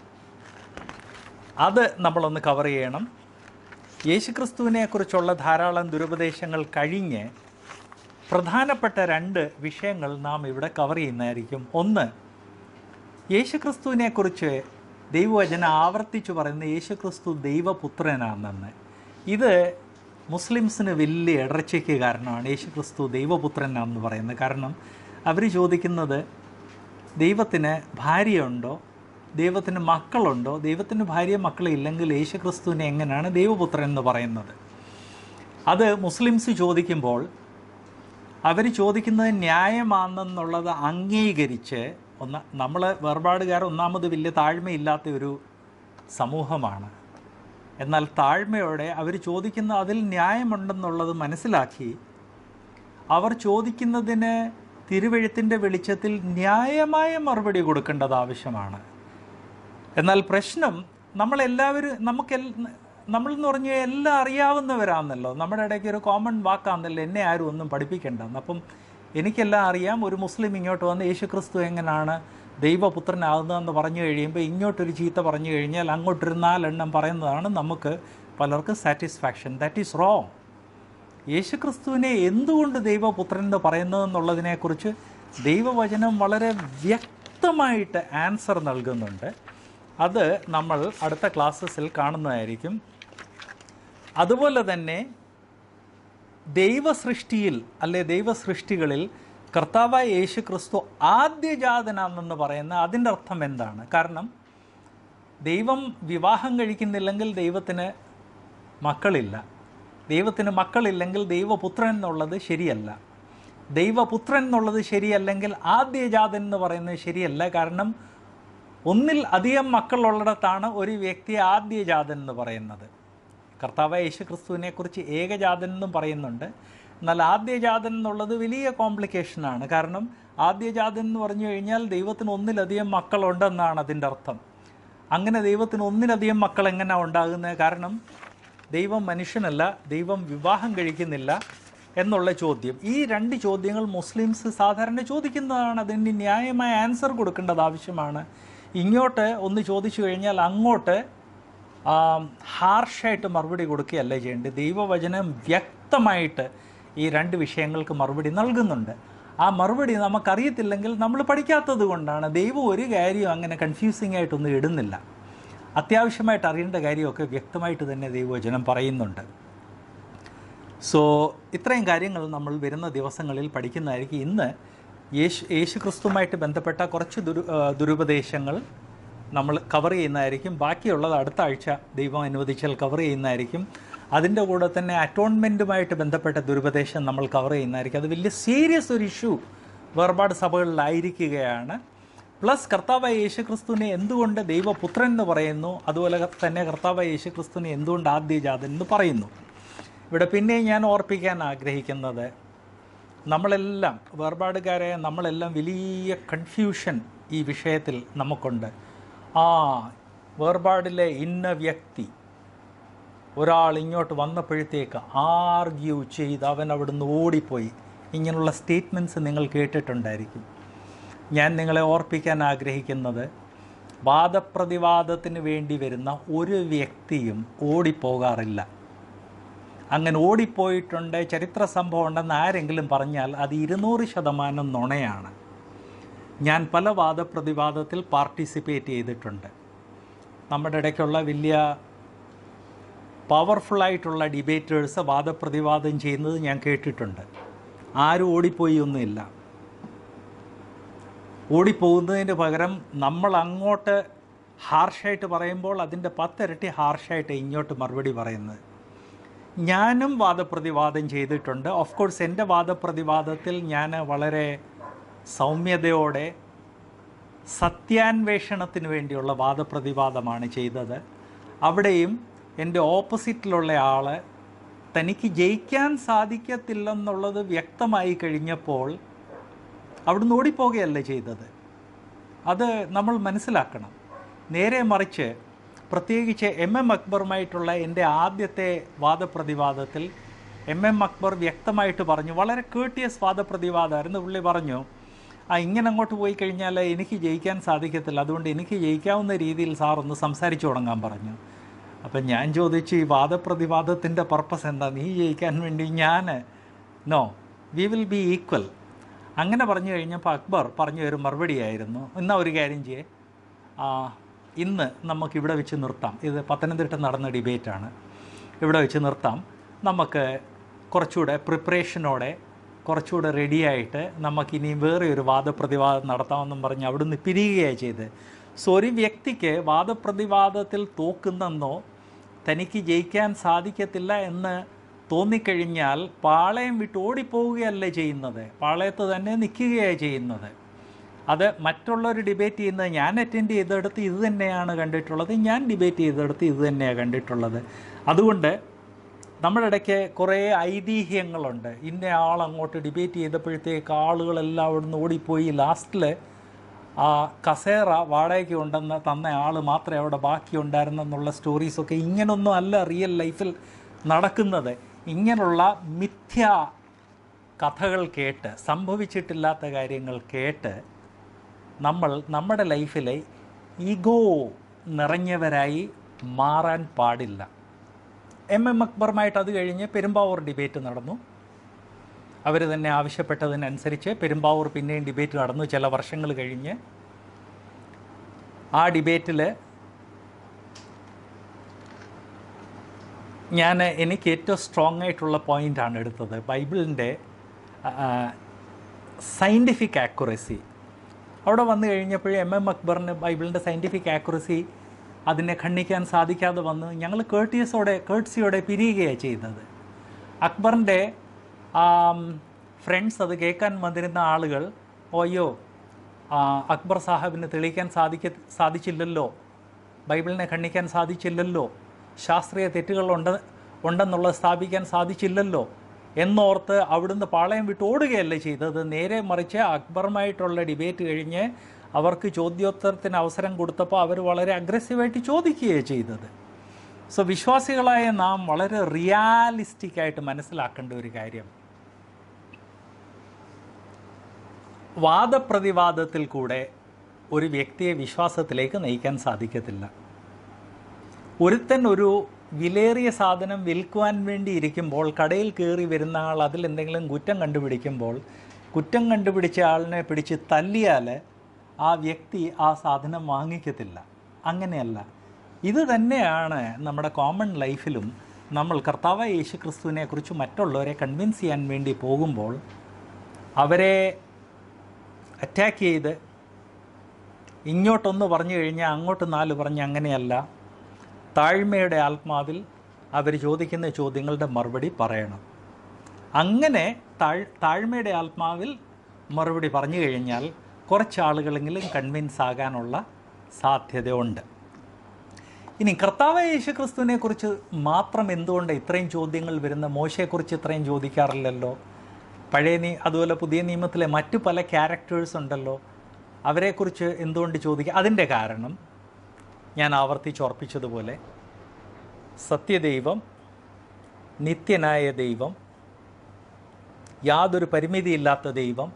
Speaker 1: അത് നമ്മളൊന്ന് കവർ ചെയ്യണം യേശുക്രിസ്തുവിനെക്കുറിച്ചുള്ള ധാരാളം ദുരുപദേശങ്ങൾ കഴിഞ്ഞ് പ്രധാനപ്പെട്ട രണ്ട് വിഷയങ്ങൾ നാം ഇവിടെ കവർ ചെയ്യുന്നതായിരിക്കും ഒന്ന് യേശുക്രിസ്തുവിനെക്കുറിച്ച് ദൈവവചനം ആവർത്തിച്ചു പറയുന്ന യേശുക്രിസ്തു ദൈവപുത്രനാണെന്ന് ഇത് മുസ്ലിംസിന് വലിയ ഇടർച്ചയ്ക്ക് കാരണമാണ് യേശുക്രിസ്തു ദൈവപുത്രനാണെന്ന് പറയുന്നത് കാരണം അവർ ചോദിക്കുന്നത് ദൈവത്തിന് ഭാര്യയുണ്ടോ ദൈവത്തിന് മക്കളുണ്ടോ ദൈവത്തിന് ഭാര്യ മക്കളില്ലെങ്കിൽ യേശുക്രിസ്തുവിനെ എങ്ങനെയാണ് ദൈവപുത്രൻ എന്ന് പറയുന്നത് അത് മുസ്ലിംസ് ചോദിക്കുമ്പോൾ അവർ ചോദിക്കുന്നത് ന്യായമാണെന്നുള്ളത് അംഗീകരിച്ച് ഒന്ന് നമ്മൾ വേർപാടുകാർ ഒന്നാമത് വലിയ താഴ്മയില്ലാത്ത ഒരു സമൂഹമാണ് എന്നാൽ താഴ്മയോടെ അവർ ചോദിക്കുന്ന അതിൽ ന്യായമുണ്ടെന്നുള്ളത് മനസ്സിലാക്കി അവർ ചോദിക്കുന്നതിന് തിരുവഴുത്തിൻ്റെ വെളിച്ചത്തിൽ ന്യായമായ മറുപടി കൊടുക്കേണ്ടത് ആവശ്യമാണ് എന്നാൽ പ്രശ്നം നമ്മളെല്ലാവരും നമുക്ക് നമ്മളെന്ന് പറഞ്ഞാൽ എല്ലാം അറിയാവുന്നവരാണെന്നല്ലോ നമ്മുടെ ഇടയ്ക്ക് ഒരു കോമൺ വാക്കാണെന്നല്ലോ എന്നെ ആരും ഒന്നും പഠിപ്പിക്കേണ്ടെന്ന് അപ്പം എനിക്കെല്ലാം അറിയാം ഒരു മുസ്ലിം ഇങ്ങോട്ട് വന്ന് യേശുക്രിസ്തു എങ്ങനെയാണ് ദൈവപുത്രനാകുന്നതെന്ന് പറഞ്ഞു കഴിയുമ്പോൾ ഇങ്ങോട്ടൊരു ചീത്ത പറഞ്ഞു കഴിഞ്ഞാൽ അങ്ങോട്ടൊരു നാലെണ്ണം പറയുന്നതാണ് നമുക്ക് പലർക്കും സാറ്റിസ്ഫാക്ഷൻ ദാറ്റ് ഈസ് റോങ് യേശുക്രിസ്തുവിനെ എന്തുകൊണ്ട് ദൈവപുത്രൻ എന്ന് പറയുന്നതെന്നുള്ളതിനെക്കുറിച്ച് ദൈവവചനം വളരെ വ്യക്തമായിട്ട് ആൻസർ നൽകുന്നുണ്ട് അത് നമ്മൾ അടുത്ത ക്ലാസ്സസിൽ കാണുന്നതായിരിക്കും അതുപോലെ തന്നെ ദൈവസൃഷ്ടിയിൽ അല്ലെ ദൈവസൃഷ്ടികളിൽ കർത്താവായ യേശു ക്രിസ്തു ആദ്യജാതനാണെന്ന് പറയുന്ന അതിൻ്റെ അർത്ഥം എന്താണ് കാരണം ദൈവം വിവാഹം കഴിക്കുന്നില്ലെങ്കിൽ ദൈവത്തിന് മക്കളില്ല ദൈവത്തിന് മക്കളില്ലെങ്കിൽ ദൈവപുത്രൻ എന്നുള്ളത് ശരിയല്ല ദൈവപുത്രൻ എന്നുള്ളത് ശരിയല്ലെങ്കിൽ ആദ്യജാതൻ എന്ന് പറയുന്നത് ശരിയല്ല കാരണം ഒന്നിൽ അധികം മക്കളുള്ളിടത്താണ് ഒരു വ്യക്തി ആദ്യജാതൻ എന്ന് പറയുന്നത് കർത്താവ് യേശു ക്രിസ്തുവിനെ കുറിച്ച് ഏകജാതൻ എന്നും പറയുന്നുണ്ട് എന്നാൽ ആദ്യജാതൻ എന്നുള്ളത് വലിയ കോംപ്ലിക്കേഷനാണ് കാരണം ആദ്യജാതൻ എന്ന് പറഞ്ഞു കഴിഞ്ഞാൽ ദൈവത്തിന് ഒന്നിലധികം മക്കളുണ്ടെന്നാണ് അതിൻ്റെ അർത്ഥം അങ്ങനെ ദൈവത്തിന് ഒന്നിലധികം മക്കൾ എങ്ങനെ ഉണ്ടാകുന്നത് കാരണം ദൈവം മനുഷ്യനല്ല ദൈവം വിവാഹം കഴിക്കുന്നില്ല എന്നുള്ള ചോദ്യം ഈ രണ്ട് ചോദ്യങ്ങൾ മുസ്ലിംസ് സാധാരണ ചോദിക്കുന്നതാണ് അതിന് ന്യായമായ ആൻസർ കൊടുക്കേണ്ടത് ആവശ്യമാണ് ഇങ്ങോട്ട് ഒന്ന് ചോദിച്ചു കഴിഞ്ഞാൽ അങ്ങോട്ട് ഹാർഷായിട്ട് മറുപടി കൊടുക്കുകയല്ല ചെയ്യേണ്ടത് ദൈവവചനം വ്യക്തമായിട്ട് ഈ രണ്ട് വിഷയങ്ങൾക്ക് മറുപടി നൽകുന്നുണ്ട് ആ മറുപടി നമുക്കറിയത്തില്ലെങ്കിൽ നമ്മൾ പഠിക്കാത്തത് കൊണ്ടാണ് ദൈവം ഒരു കാര്യം അങ്ങനെ കൺഫ്യൂസിംഗ് ആയിട്ടൊന്നും ഇടുന്നില്ല അത്യാവശ്യമായിട്ട് അറിയേണ്ട കാര്യമൊക്കെ വ്യക്തമായിട്ട് തന്നെ ദൈവവചനം പറയുന്നുണ്ട് സോ ഇത്രയും കാര്യങ്ങൾ നമ്മൾ വരുന്ന ദിവസങ്ങളിൽ പഠിക്കുന്നതായിരിക്കും ഇന്ന് യേശു യേശു ക്രിസ്തുവുമായിട്ട് ബന്ധപ്പെട്ട കുറച്ച് ദുരു ആ, ദുരുപദേശങ്ങൾ നമ്മൾ കവർ ചെയ്യുന്നതായിരിക്കും ബാക്കിയുള്ളത് അടുത്ത ആഴ്ച ദൈവം അനുവദിച്ചാൽ കവർ ചെയ്യുന്നതായിരിക്കും അതിൻ്റെ കൂടെ തന്നെ അറ്റോൺമെൻറ്റുമായിട്ട് ബന്ധപ്പെട്ട ദുരുപദേശം നമ്മൾ കവർ ചെയ്യുന്നതായിരിക്കും അത് വലിയ സീരിയസ് ഒരു ഇഷ്യൂ വേർപാട് സഭകളിലായിരിക്കുകയാണ് പ്ലസ് കർത്താവായ യേശു ക്രിസ്തുവിനെ എന്തുകൊണ്ട് ദൈവപുത്രൻ എന്ന് പറയുന്നു അതുപോലെ തന്നെ കർത്താവായ യേശു ക്രിസ്തുവിനെ എന്തുകൊണ്ട് ആദ്യജാതൻ എന്ന് പറയുന്നു ഇവിടെ പിന്നെ ഞാൻ ഓർപ്പിക്കാൻ ആഗ്രഹിക്കുന്നത് നമ്മളെല്ലാം വേർപാടുകാരായ നമ്മളെല്ലാം വലിയ കൺഫ്യൂഷൻ ഈ വിഷയത്തിൽ നമുക്കുണ്ട് ആ വേർപാടിലെ ഇന്ന വ്യക്തി ഒരാൾ ഇങ്ങോട്ട് വന്നപ്പോഴത്തേക്ക് ആർഗ്യൂ ചെയ്ത് അവൻ അവിടുന്ന് ഓടിപ്പോയി ഇങ്ങനെയുള്ള സ്റ്റേറ്റ്മെൻറ്റ്സ് നിങ്ങൾ കേട്ടിട്ടുണ്ടായിരിക്കും ഞാൻ നിങ്ങളെ ഓർപ്പിക്കാൻ ആഗ്രഹിക്കുന്നത് വാദപ്രതിവാദത്തിന് വേണ്ടി വരുന്ന ഒരു വ്യക്തിയും ഓടിപ്പോകാറില്ല അങ്ങനെ ഓടിപ്പോയിട്ടുണ്ട് ചരിത്ര സംഭവം ഉണ്ടെന്ന് ആരെങ്കിലും പറഞ്ഞാൽ അത് ഇരുന്നൂറ് ശതമാനം നുണയാണ് ഞാൻ പല വാദപ്രതിവാദത്തിൽ പാർട്ടിസിപ്പേറ്റ് ചെയ്തിട്ടുണ്ട് നമ്മുടെ ഇടയ്ക്കുള്ള വലിയ പവർഫുള്ളായിട്ടുള്ള ഡിബേറ്റേഴ്സ് വാദപ്രതിവാദം ചെയ്യുന്നത് ഞാൻ കേട്ടിട്ടുണ്ട് ആരും ഓടിപ്പോയി ഒന്നുമില്ല ഓടിപ്പോകുന്നതിന് പകരം നമ്മൾ അങ്ങോട്ട് ഹാർഷായിട്ട് പറയുമ്പോൾ അതിൻ്റെ പത്തിരട്ടി ഹാർഷായിട്ട് ഇങ്ങോട്ട് മറുപടി പറയുന്നത് ഞാനും വാദപ്രതിവാദം ചെയ്തിട്ടുണ്ട് ഓഫ് കോഴ്സ് എൻ്റെ വാദപ്രതിവാദത്തിൽ ഞാൻ വളരെ സൗമ്യതയോടെ സത്യാന്വേഷണത്തിന് വേണ്ടിയുള്ള വാദപ്രതിവാദമാണ് ചെയ്തത് അവിടെയും എൻ്റെ ഓപ്പോസിറ്റിലുള്ള ആൾ തനിക്ക് ജയിക്കാൻ സാധിക്കത്തില്ലെന്നുള്ളത് വ്യക്തമായി കഴിഞ്ഞപ്പോൾ അവിടുന്ന് ഓടിപ്പോകുകയല്ല ചെയ്തത് അത് നമ്മൾ മനസ്സിലാക്കണം നേരെ മറിച്ച് പ്രത്യേകിച്ച് എം എം അക്ബറുമായിട്ടുള്ള എൻ്റെ ആദ്യത്തെ വാദപ്രതിവാദത്തിൽ എം എം അക്ബർ വ്യക്തമായിട്ട് പറഞ്ഞു വളരെ കേട്ടിയസ് വാദപ്രതിവാദമായിരുന്നു പുള്ളി പറഞ്ഞു ആ ഇങ്ങനെ അങ്ങോട്ട് പോയി കഴിഞ്ഞാൽ എനിക്ക് ജയിക്കാൻ സാധിക്കത്തില്ല അതുകൊണ്ട് എനിക്ക് ജയിക്കാവുന്ന രീതിയിൽ സാർ ഒന്ന് സംസാരിച്ചു തുടങ്ങാൻ പറഞ്ഞു അപ്പം ഞാൻ ചോദിച്ചു ഈ വാദപ്രതിവാദത്തിൻ്റെ പർപ്പസ് എന്താ നീ ജയിക്കാൻ വേണ്ടി ഞാൻ no we will be equal അങ്ങനെ പറഞ്ഞു കഴിഞ്ഞപ്പോൾ അക്ബർ പറഞ്ഞു ഒരു മറുപടിയായിരുന്നു എന്നാ ഒരു കാര്യം ചെയ്യേ ആ, ഇന്ന് നമുക്കിവിടെ വെച്ച് നിർത്താം ഇത് പത്തനംതിട്ട നടന്ന ഡിബേറ്റാണ് ഇവിടെ വെച്ച് നിർത്താം നമുക്ക് കുറച്ചുകൂടെ പ്രിപ്പറേഷനോടെ കുറച്ചുകൂടെ റെഡിയായിട്ട് നമുക്കിനി വേറെ ഒരു വാദപ്രതിവാദം നടത്താമെന്നും പറഞ്ഞ് അവിടുന്ന് പിരിയുകയാണ് ചെയ്ത് സോ ഒരു വ്യക്തിക്ക് വാദപ്രതിവാദത്തിൽ തോക്കുന്നെന്നോ തനിക്ക് ജയിക്കാൻ സാധിക്കത്തില്ല എന്ന് തോന്നിക്കഴിഞ്ഞാൽ പാളയം വിട്ട് ഓടിപ്പോവുകയല്ല ചെയ്യുന്നത് പാളയത്ത് തന്നെ നിൽക്കുകയാണ് ചെയ്യുന്നത് അത് മറ്റുള്ളവർ ഡിബേറ്റ് ചെയ്യുന്നത് ഞാൻ അറ്റൻഡ് ചെയ്തെടുത്ത് ഇത് തന്നെയാണ് കണ്ടിട്ടുള്ളത് ഞാൻ ഡിബേറ്റ് ചെയ്തെടുത്ത് ഇത് തന്നെയാണ് കണ്ടിട്ടുള്ളത് അതുകൊണ്ട് നമ്മുടെ ഇടയ്ക്ക് കുറേ ഐതിഹ്യങ്ങളുണ്ട് ഇന്ന ആൾ അങ്ങോട്ട് ഡിബേറ്റ് ചെയ്തപ്പോഴത്തേക്ക് ആളുകളെല്ലാം അവിടുന്ന് ഓടിപ്പോയി ലാസ്റ്റിൽ ആ കസേറ വാടകയ്ക്ക് ഉണ്ടെന്ന് തന്ന ആൾ മാത്രമേ അവിടെ ബാക്കി ഉണ്ടായിരുന്നെന്നുള്ള സ്റ്റോറീസൊക്കെ ഇങ്ങനൊന്നും അല്ല റിയൽ ലൈഫിൽ നടക്കുന്നത് ഇങ്ങനെയുള്ള മിഥ്യ കഥകൾ കേട്ട് സംഭവിച്ചിട്ടില്ലാത്ത കാര്യങ്ങൾ കേട്ട് നമ്മൾ നമ്മുടെ ലൈഫിലെ ഈഗോ നിറഞ്ഞവരായി മാറാൻ പാടില്ല എം എം അക്ബറുമായിട്ട് അത് കഴിഞ്ഞ് പെരുമ്പാവൂർ ഡിബേറ്റ് നടന്നു അവർ തന്നെ ആവശ്യപ്പെട്ടതിനനുസരിച്ച് പെരുമ്പാവൂർ പിന്നെയും ഡിബേറ്റ് നടന്നു ചില വർഷങ്ങൾ കഴിഞ്ഞ് ആ ഡിബേറ്റിൽ ഞാൻ എനിക്ക് ഏറ്റവും സ്ട്രോങ് ആയിട്ടുള്ള പോയിൻ്റാണ് എടുത്തത് ബൈബിളിൻ്റെ സയൻറ്റിഫിക് ആക്യുറസി അവിടെ വന്നു കഴിഞ്ഞപ്പോൾ എം എം അക്ബറിന് ബൈബിളിൻ്റെ സയൻറ്റിഫിക് ആക്യുറസി അതിനെ ഖണ്ഡിക്കാൻ സാധിക്കാതെ വന്ന് ഞങ്ങൾ കേർട്ടിയസോടെ കേർട്സിയോടെ പിരിയുകയാണ് ചെയ്തത് അക്ബറിൻ്റെ ഫ്രണ്ട്സ് അത് കേൾക്കാൻ വന്നിരുന്ന ആളുകൾ ഓയ്യോ ആ, അക്ബർ സാഹബിന് തെളിയിക്കാൻ സാധിക്ക സാധിച്ചില്ലല്ലോ ബൈബിളിനെ ഖണ്ഡിക്കാൻ സാധിച്ചില്ലല്ലോ ശാസ്ത്രീയ തെറ്റുകൾ ഉണ്ട് ഉണ്ടെന്നുള്ളത് സ്ഥാപിക്കാൻ സാധിച്ചില്ലല്ലോ എന്നോർത്ത് അവിടുന്ന് പാളയം വിട്ട് ഓടുകയല്ല ചെയ്തത് നേരെ മറിച്ച് അക്ബറുമായിട്ടുള്ള ഡിബേറ്റ് കഴിഞ്ഞ് അവർക്ക് ചോദ്യോത്തരത്തിന് അവസരം കൊടുത്തപ്പോൾ അവർ വളരെ അഗ്രസീവായിട്ട് ചോദിക്കുകയാണ് ചെയ്തത് സോ വിശ്വാസികളായ നാം വളരെ റിയാലിസ്റ്റിക് ആയിട്ട് മനസ്സിലാക്കേണ്ട ഒരു കാര്യം വാദപ്രതിവാദത്തിൽ കൂടെ ഒരു വ്യക്തിയെ വിശ്വാസത്തിലേക്ക് നയിക്കാൻ സാധിക്കത്തില്ല ഒരുത്തൻ ഒരു വിലേറിയ സാധനം വിൽക്കുവാൻ വേണ്ടി ഇരിക്കുമ്പോൾ കടയിൽ കയറി വരുന്ന ആൾ അതിൽ എന്തെങ്കിലും കുറ്റം കണ്ടുപിടിക്കുമ്പോൾ കുറ്റം കണ്ടുപിടിച്ച ആളിനെ പിടിച്ച് തല്ലിയാൽ ആ വ്യക്തി ആ സാധനം വാങ്ങിക്കത്തില്ല അങ്ങനെയല്ല ഇത് തന്നെയാണ് നമ്മുടെ കോമൺ ലൈഫിലും നമ്മൾ കർത്താവ് യേശു ക്രിസ്തുവിനെ കുറിച്ച് മറ്റുള്ളവരെ കൺവിൻസ് ചെയ്യാൻ വേണ്ടി പോകുമ്പോൾ അവരെ അറ്റാക്ക് ചെയ്ത് ഇങ്ങോട്ടൊന്ന് പറഞ്ഞു കഴിഞ്ഞാൽ അങ്ങോട്ട് നാല് പറഞ്ഞ് അങ്ങനെയല്ല താഴ്മയുടെ ആത്മാവിൽ അവർ ചോദിക്കുന്ന ചോദ്യങ്ങളുടെ മറുപടി പറയണം അങ്ങനെ താഴ് താഴ്മയുടെ ആത്മാവിൽ മറുപടി പറഞ്ഞു കഴിഞ്ഞാൽ കുറച്ച് ആളുകളെങ്കിലും കൺവിൻസ് ആകാനുള്ള സാധ്യതയുണ്ട് ഇനി കർത്താവ് യേശു ക്രിസ്തുവിനെ കുറിച്ച് മാത്രം എന്തുകൊണ്ട് ഇത്രയും ചോദ്യങ്ങൾ വരുന്ന മോശയെക്കുറിച്ച് ഇത്രയും ചോദിക്കാറില്ലല്ലോ പഴയ നീ അതുപോലെ പുതിയ നിയമത്തിലെ മറ്റു പല ക്യാരക്ടേഴ്സ് ഉണ്ടല്ലോ അവരെക്കുറിച്ച് എന്തുകൊണ്ട് ചോദിക്കുക അതിൻ്റെ കാരണം ഞാൻ ആവർത്തിച്ചുറപ്പിച്ചതുപോലെ സത്യദൈവം നിത്യനായ ദൈവം യാതൊരു പരിമിതിയില്ലാത്ത ദൈവം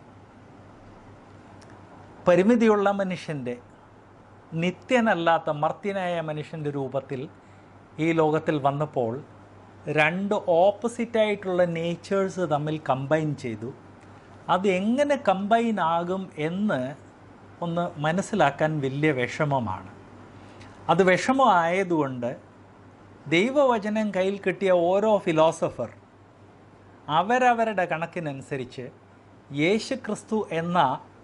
Speaker 1: പരിമിതിയുള്ള മനുഷ്യൻ്റെ നിത്യനല്ലാത്ത മർത്യനായ മനുഷ്യൻ്റെ രൂപത്തിൽ ഈ ലോകത്തിൽ വന്നപ്പോൾ രണ്ട് ഓപ്പോസിറ്റായിട്ടുള്ള നേച്ചേഴ്സ് തമ്മിൽ കമ്പൈൻ ചെയ്തു അത് എങ്ങനെ കമ്പൈൻ ആകും എന്ന് ഒന്ന് മനസ്സിലാക്കാൻ വലിയ വിഷമമാണ് അത് വിഷമമായതുകൊണ്ട് ദൈവവചനം കയ്യിൽ കിട്ടിയ ഓരോ ഫിലോസഫർ അവരവരുടെ കണക്കിനനുസരിച്ച് യേശു ക്രിസ്തു എന്ന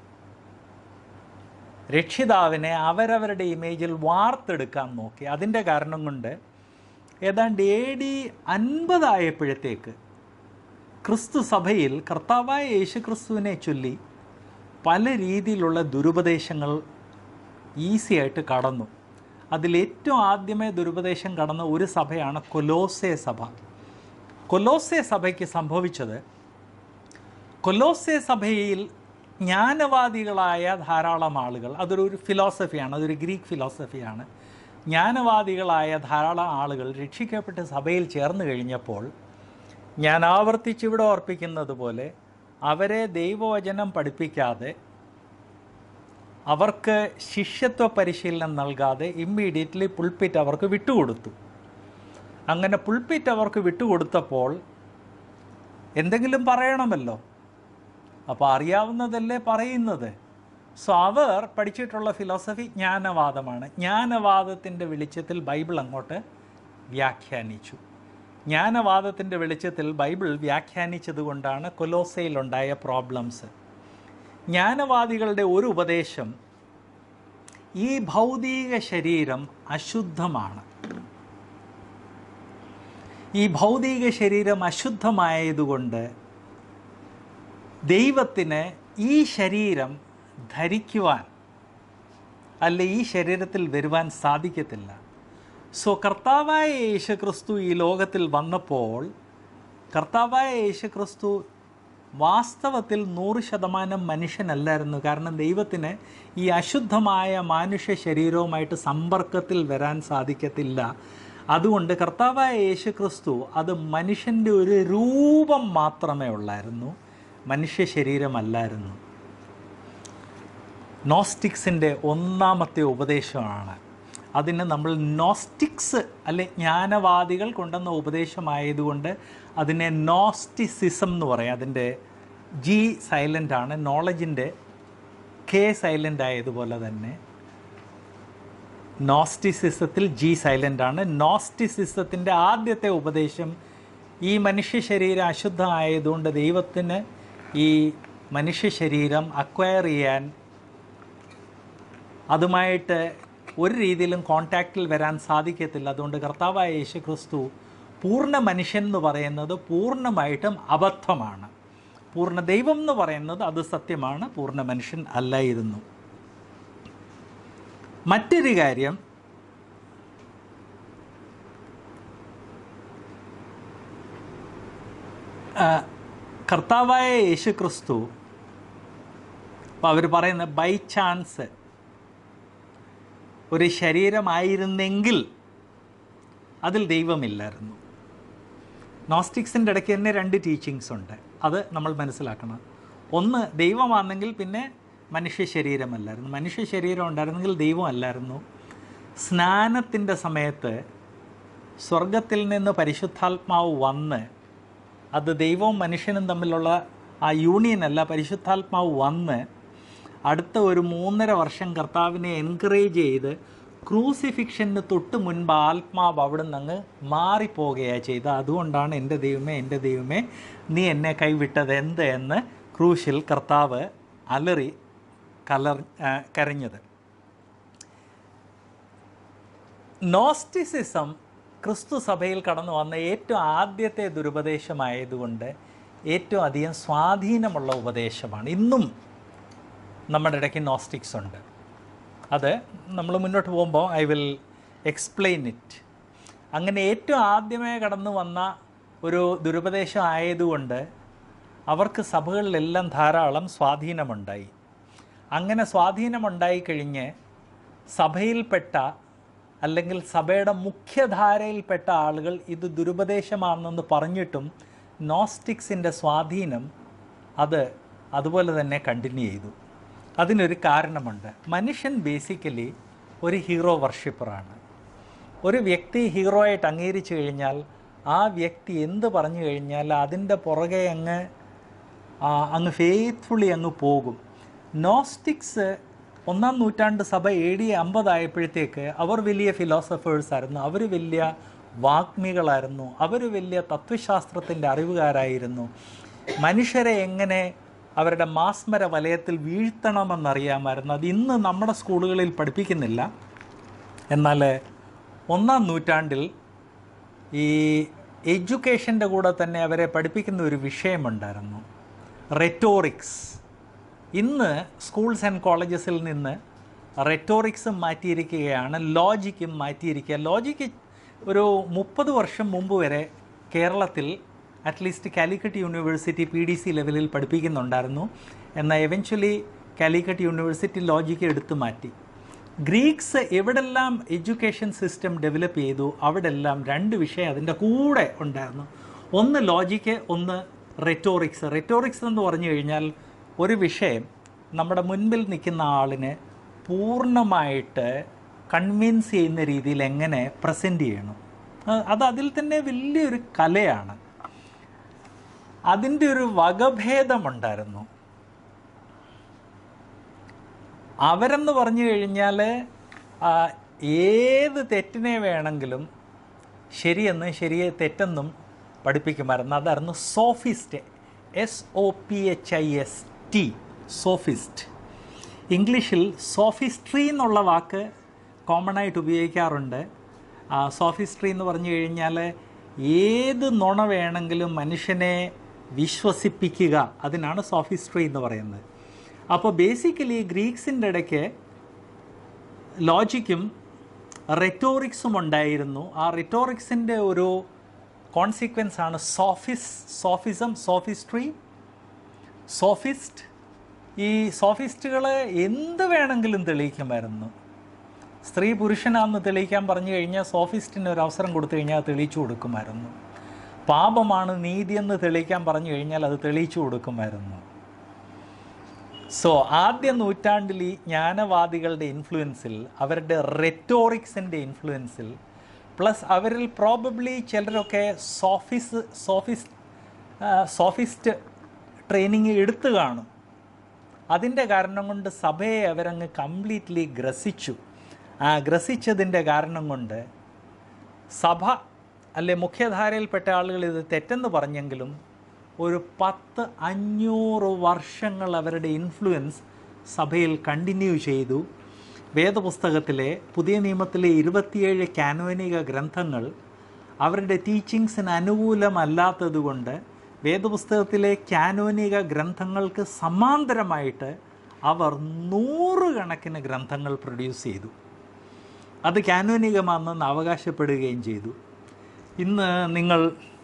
Speaker 1: രക്ഷിതാവിനെ അവരവരുടെ ഇമേജിൽ വാർത്തെടുക്കാൻ നോക്കി അതിൻ്റെ കാരണം കൊണ്ട് ഏതാണ്ട് എ ഡി അൻപതായപ്പോഴത്തേക്ക് ക്രിസ്തു സഭയിൽ കർത്താവായ യേശു ക്രിസ്തുവിനെ ചൊല്ലി പല രീതിയിലുള്ള ദുരുപദേശങ്ങൾ ഈസിയായിട്ട് കടന്നു അതിലേറ്റവും ആദ്യമേ ദുരുപദേശം കടന്ന ഒരു സഭയാണ് കൊലോസെ സഭ കൊലോസെ സഭയ്ക്ക് സംഭവിച്ചത് കൊലോസെ സഭയിൽ ജ്ഞാനവാദികളായ ധാരാളം ആളുകൾ അതൊരു ഒരു ഫിലോസഫിയാണ് അതൊരു ഗ്രീക്ക് ഫിലോസഫിയാണ് ജ്ഞാനവാദികളായ ധാരാളം ആളുകൾ രക്ഷിക്കപ്പെട്ട് സഭയിൽ ചേർന്ന് കഴിഞ്ഞപ്പോൾ ഞാൻ ആവർത്തിച്ചിവിടെ ഓർപ്പിക്കുന്നത് പോലെ അവരെ ദൈവവചനം പഠിപ്പിക്കാതെ അവർക്ക് ശിഷ്യത്വ പരിശീലനം നൽകാതെ ഇമ്മീഡിയറ്റ്ലി പുൾപ്പിറ്റ് അവർക്ക് വിട്ടുകൊടുത്തു അങ്ങനെ പുൾപ്പിറ്റ് അവർക്ക് വിട്ടുകൊടുത്തപ്പോൾ എന്തെങ്കിലും പറയണമല്ലോ അപ്പോൾ അറിയാവുന്നതല്ലേ പറയുന്നത് സോ അവർ പഠിച്ചിട്ടുള്ള ഫിലോസഫി ജ്ഞാനവാദമാണ് ജ്ഞാനവാദത്തിൻ്റെ വെളിച്ചത്തിൽ ബൈബിൾ അങ്ങോട്ട് വ്യാഖ്യാനിച്ചു ജ്ഞാനവാദത്തിൻ്റെ വെളിച്ചത്തിൽ ബൈബിൾ വ്യാഖ്യാനിച്ചത് കൊണ്ടാണ് കൊലോസയിലുണ്ടായ പ്രോബ്ലംസ് ജ്ഞാനവാദികളുടെ ഒരു ഉപദേശം ഈ ഭൗതിക ശരീരം അശുദ്ധമാണ് ഈ ഭൗതിക ശരീരം അശുദ്ധമായതുകൊണ്ട് ദൈവത്തിന് ഈ ശരീരം ധരിക്കുവാൻ അല്ല ഈ ശരീരത്തിൽ വരുവാൻ സാധിക്കത്തില്ല സോ കർത്താവായ യേശുക്രിസ്തു ഈ ലോകത്തിൽ വന്നപ്പോൾ കർത്താവായ യേശുക്രിസ്തു വാസ്തവത്തിൽ നൂറ് ശതമാനം മനുഷ്യനല്ലായിരുന്നു കാരണം ദൈവത്തിന് ഈ അശുദ്ധമായ മാനുഷ്യ ശരീരവുമായിട്ട് സമ്പർക്കത്തിൽ വരാൻ സാധിക്കത്തില്ല അതുകൊണ്ട് കർത്താവായ യേശുക്രിസ്തു അത് മനുഷ്യൻ്റെ ഒരു രൂപം മാത്രമേ ഉള്ളായിരുന്നു മനുഷ്യ ശരീരമല്ലായിരുന്നു നോസ്റ്റിക്സിൻ്റെ ഒന്നാമത്തെ ഉപദേശമാണ് അതിന് നമ്മൾ നോസ്റ്റിക്സ് അല്ലെ ജ്ഞാനവാദികൾ കൊണ്ടുവന്ന ഉപദേശമായതുകൊണ്ട് അതിനെ നോസ്റ്റിസിസം എന്ന് പറയാം അതിൻ്റെ ജി സൈലൻ്റ് ആണ് നോളജിൻ്റെ കെ സൈലൻ്റ് ആയതുപോലെ തന്നെ നോസ്റ്റിസിസത്തിൽ ജി സൈലൻ്റ് ആണ് നോസ്റ്റിസിസത്തിൻ്റെ ആദ്യത്തെ ഉപദേശം ഈ മനുഷ്യ ശരീരം അശുദ്ധമായതുകൊണ്ട് ദൈവത്തിന് ഈ മനുഷ്യ ശരീരം അക്വയർ ചെയ്യാൻ അതുമായിട്ട് ഒരു രീതിയിലും കോണ്ടാക്റ്റിൽ വരാൻ സാധിക്കത്തില്ല അതുകൊണ്ട് കർത്താവായ യേശു ക്രിസ്തു പൂർണ്ണ മനുഷ്യൻ എന്ന് പറയുന്നത് പൂർണ്ണമായിട്ടും അബദ്ധമാണ് പൂർണ്ണ ദൈവം എന്ന് പറയുന്നത് അത് സത്യമാണ് പൂർണ്ണ മനുഷ്യൻ അല്ലായിരുന്നു മറ്റൊരു കാര്യം ആ, കർത്താവായ യേശു ക്രിസ്തു അപ്പോൾ അവർ പറയുന്നത് ബൈ ചാൻസ് ഒരു ശരീരമായിരുന്നെങ്കിൽ അതിൽ ദൈവമില്ലായിരുന്നു നോസ്റ്റിക്സിൻ്റെ ഇടയ്ക്ക് തന്നെ രണ്ട് ടീച്ചിങ്സ് ഉണ്ട് അത് നമ്മൾ മനസ്സിലാക്കണം ഒന്ന് ദൈവമാണെങ്കിൽ പിന്നെ മനുഷ്യ ശരീരമല്ലായിരുന്നു മനുഷ്യ ശരീരം ഉണ്ടായിരുന്നെങ്കിൽ ദൈവം അല്ലായിരുന്നു സ്നാനത്തിൻ്റെ സമയത്ത് സ്വർഗത്തിൽ നിന്ന് പരിശുദ്ധാത്മാവ് വന്ന് അത് ദൈവവും മനുഷ്യനും തമ്മിലുള്ള ആ യൂണിയൻ അല്ല പരിശുദ്ധാത്മാവ് വന്ന് അടുത്ത ഒരു മൂന്നര വർഷം കർത്താവിനെ എൻകറേജ് ചെയ്ത് ക്രൂസിഫിക്ഷന് തൊട്ട് മുൻപ് ആത്മാവ് അവിടെ നിന്ന് അങ്ങ് മാറിപ്പോവുകയാണ് ചെയ്തത് അതുകൊണ്ടാണ് എൻ്റെ ദൈവമേ എൻ്റെ ദൈവമേ നീ എന്നെ കൈവിട്ടത് എന്ത് എന്ന് ക്രൂശിൽ കർത്താവ് അലറി കലർ ആ, കരഞ്ഞത് നോസ്റ്റിസിസം ക്രിസ്തു സഭയിൽ കടന്നു വന്ന ഏറ്റവും ആദ്യത്തെ ദുരുപദേശമായതുകൊണ്ട് ഏറ്റവും അധികം സ്വാധീനമുള്ള ഉപദേശമാണ് ഇന്നും നമ്മുടെ ഇടയ്ക്ക് നോസ്റ്റിക്സ് ഉണ്ട് അത് നമ്മൾ മുന്നോട്ട് പോകുമ്പോൾ ഐ വിൽ എക്സ്പ്ലെയിൻ ഇറ്റ് അങ്ങനെ ഏറ്റവും ആദ്യമേ കടന്നു വന്ന ഒരു ദുരുപദേശം ആയതുകൊണ്ട് അവർക്ക് സഭകളിലെല്ലാം ധാരാളം സ്വാധീനമുണ്ടായി അങ്ങനെ സ്വാധീനമുണ്ടായി കഴിഞ്ഞ് സഭയിൽപ്പെട്ട അല്ലെങ്കിൽ സഭയുടെ മുഖ്യധാരയിൽപ്പെട്ട ആളുകൾ ഇത് ദുരുപദേശമാണെന്ന് പറഞ്ഞിട്ടും നോസ്റ്റിക്സിൻ്റെ സ്വാധീനം അത് അതുപോലെ തന്നെ കണ്ടിന്യൂ ചെയ്തു അതിനൊരു കാരണമുണ്ട് മനുഷ്യൻ ബേസിക്കലി ഒരു ഹീറോ വർഷിപ്പറാണ് ഒരു വ്യക്തി ഹീറോ ആയിട്ട് അംഗീകരിച്ചു കഴിഞ്ഞാൽ ആ വ്യക്തി എന്ത് പറഞ്ഞു കഴിഞ്ഞാൽ അതിൻ്റെ പുറകെ അങ്ങ് ആ, അങ്ങ് ഫെയ്ത്ത്ഫുള്ളി അങ്ങ് പോകും നോസ്റ്റിക്സ് ഒന്നാം നൂറ്റാണ്ട് സഭ എ ഡി അമ്പതായപ്പോഴത്തേക്ക് അവർ വലിയ ഫിലോസഫേഴ്സ് ആയിരുന്നു അവർ വലിയ വാഗ്മികളായിരുന്നു അവർ വലിയ തത്വശാസ്ത്രത്തിൻ്റെ അറിവുകാരായിരുന്നു മനുഷ്യരെ എങ്ങനെ അവരുടെ മാസ്മര വലയത്തിൽ വീഴ്ത്തണമെന്നറിയാമായിരുന്നു അത് ഇന്ന് നമ്മുടെ സ്കൂളുകളിൽ പഠിപ്പിക്കുന്നില്ല എന്നാൽ ഒന്നാം നൂറ്റാണ്ടിൽ ഈ എഡ്യൂക്കേഷൻ്റെ കൂടെ തന്നെ അവരെ പഠിപ്പിക്കുന്ന ഒരു വിഷയമുണ്ടായിരുന്നു റെറ്റോറിക്സ് ഇന്ന് സ്കൂൾസ് ആൻഡ് കോളേജസിൽ നിന്ന് റെറ്റോറിക്സും മാറ്റിയിരിക്കുകയാണ് ലോജിക്കും മാറ്റിയിരിക്കുക ലോജിക്ക് ഒരു മുപ്പത് വർഷം മുമ്പ് വരെ കേരളത്തിൽ at least Calicut University P D C ലെവലിൽ പഠിപ്പിക്കുന്നുണ്ടായിരുന്നു എന്നാൽ എവൻച്വലി കാലിക്കറ്റ് യൂണിവേഴ്സിറ്റി ലോജിക്ക് എടുത്തു മാറ്റി ഗ്രീക്സ് എവിടെല്ലാം എഡ്യൂക്കേഷൻ സിസ്റ്റം ഡെവലപ്പ് ചെയ്തു അവിടെല്ലാം രണ്ട് വിഷയം അതിൻ്റെ കൂടെ ഉണ്ടായിരുന്നു ഒന്ന് ലോജിക്ക് ഒന്ന് റെറ്റോറിക്സ് റെറ്റോറിക്സ് എന്ന് പറഞ്ഞു കഴിഞ്ഞാൽ ഒരു വിഷയം നമ്മുടെ മുൻപിൽ നിൽക്കുന്ന ആളിനെ പൂർണ്ണമായിട്ട് കൺവിൻസ് ചെയ്യുന്ന രീതിയിൽ എങ്ങനെ പ്രസൻറ്റ് ചെയ്യണം അ- അത് അതിൽ തന്നെ വലിയൊരു കലയാണ് അതിൻ്റെ ഒരു വകഭേദമുണ്ടായിരുന്നു അവരെന്ന് പറഞ്ഞു കഴിഞ്ഞാൽ ആ, ഏത് തെറ്റിനെ വേണമെങ്കിലും ശരിയെന്ന് ശരിയെ തെറ്റെന്നും പഠിപ്പിക്കുമായിരുന്നു അതായിരുന്നു sophist S O P H I S T sophist ഇംഗ്ലീഷിൽ സോഫിസ്ട്രി എന്നുള്ള വാക്ക് കോമൺ ആയിട്ട് ഉപയോഗിക്കാറുണ്ട് സോഫിസ്ട്രി എന്ന് പറഞ്ഞു കഴിഞ്ഞാൽ ഏത് നുണ വേണമെങ്കിലും മനുഷ്യനെ വിശ്വസിപ്പിക്കുക അതിനാണ് സോഫിസ്ട്രി എന്ന് പറയുന്നത് അപ്പോൾ ബേസിക്കലി ഗ്രീക്സിൻ്റെ ഇടയ്ക്ക് ലോജിക്കും റെറ്റോറിക്സും ഉണ്ടായിരുന്നു ആ റെറ്റോറിക്സിൻ്റെ ഒരു കോൺസിക്വൻസ് ആണ് സോഫിസ് സോഫിസം സോഫിസ്ട്രി സോഫിസ്റ്റ് ഈ സോഫിസ്റ്റുകൾ എന്ത് വേണമെങ്കിലും തെളിയിക്കുമായിരുന്നു സ്ത്രീ പുരുഷനാണെന്ന് തെളിയിക്കാൻ പറഞ്ഞു കഴിഞ്ഞാൽ സോഫിസ്റ്റിന് ഒരു അവസരം കൊടുത്തു കഴിഞ്ഞാൽ അത് തെളിയിച്ചു കൊടുക്കുമായിരുന്നു പാപമാണ് നീതിയെന്ന് തെളിയിക്കാൻ പറഞ്ഞു കഴിഞ്ഞാൽ അത് തെളിയിച്ചു കൊടുക്കുമായിരുന്നു സോ ആദ്യ നൂറ്റാണ്ടിൽ ഈ ജ്ഞാനവാദികളുടെ ഇൻഫ്ലുവൻസിൽ അവരുടെ റെറ്റോറിക്സിൻ്റെ ഇൻഫ്ലുവൻസിൽ പ്ലസ് അവരിൽ പ്രോബബ്ലി ചിലരൊക്കെ സോഫിസ് സോഫിസ് സോഫിസ്റ്റ് ട്രെയിനിങ് എടുത്തു കാണും അതിൻ്റെ കാരണം കൊണ്ട് സഭയെ അവരങ്ങ് കംപ്ലീറ്റ്ലി ഗ്രസിച്ചു ആ ഗ്രസിച്ചതിൻ്റെ കാരണം കൊണ്ട് സഭ അല്ലെ മുഖ്യധാരയിൽപ്പെട്ട ആളുകൾ ഇത് തെറ്റെന്ന് പറഞ്ഞെങ്കിലും ഒരു പത്ത് അഞ്ഞൂറ് വർഷങ്ങൾ അവരുടെ ഇൻഫ്ലുവൻസ് സഭയിൽ കണ്ടിന്യൂ ചെയ്തു വേദപുസ്തകത്തിലെ പുതിയ നിയമത്തിലെ ഇരുപത്തിയേഴ് കാനോനിക ഗ്രന്ഥങ്ങൾ അവരുടെ ടീച്ചിങ്സിന് അനുകൂലമല്ലാത്തതുകൊണ്ട് വേദപുസ്തകത്തിലെ കാനോനിക ഗ്രന്ഥങ്ങൾക്ക് സമാന്തരമായിട്ട് അവർ നൂറുകണക്കിന് ഗ്രന്ഥങ്ങൾ പ്രൊഡ്യൂസ് ചെയ്തു അത് കാനോനികമാണെന്ന് അവകാശപ്പെടുകയും ചെയ്തു ഇന്ന് നിങ്ങൾ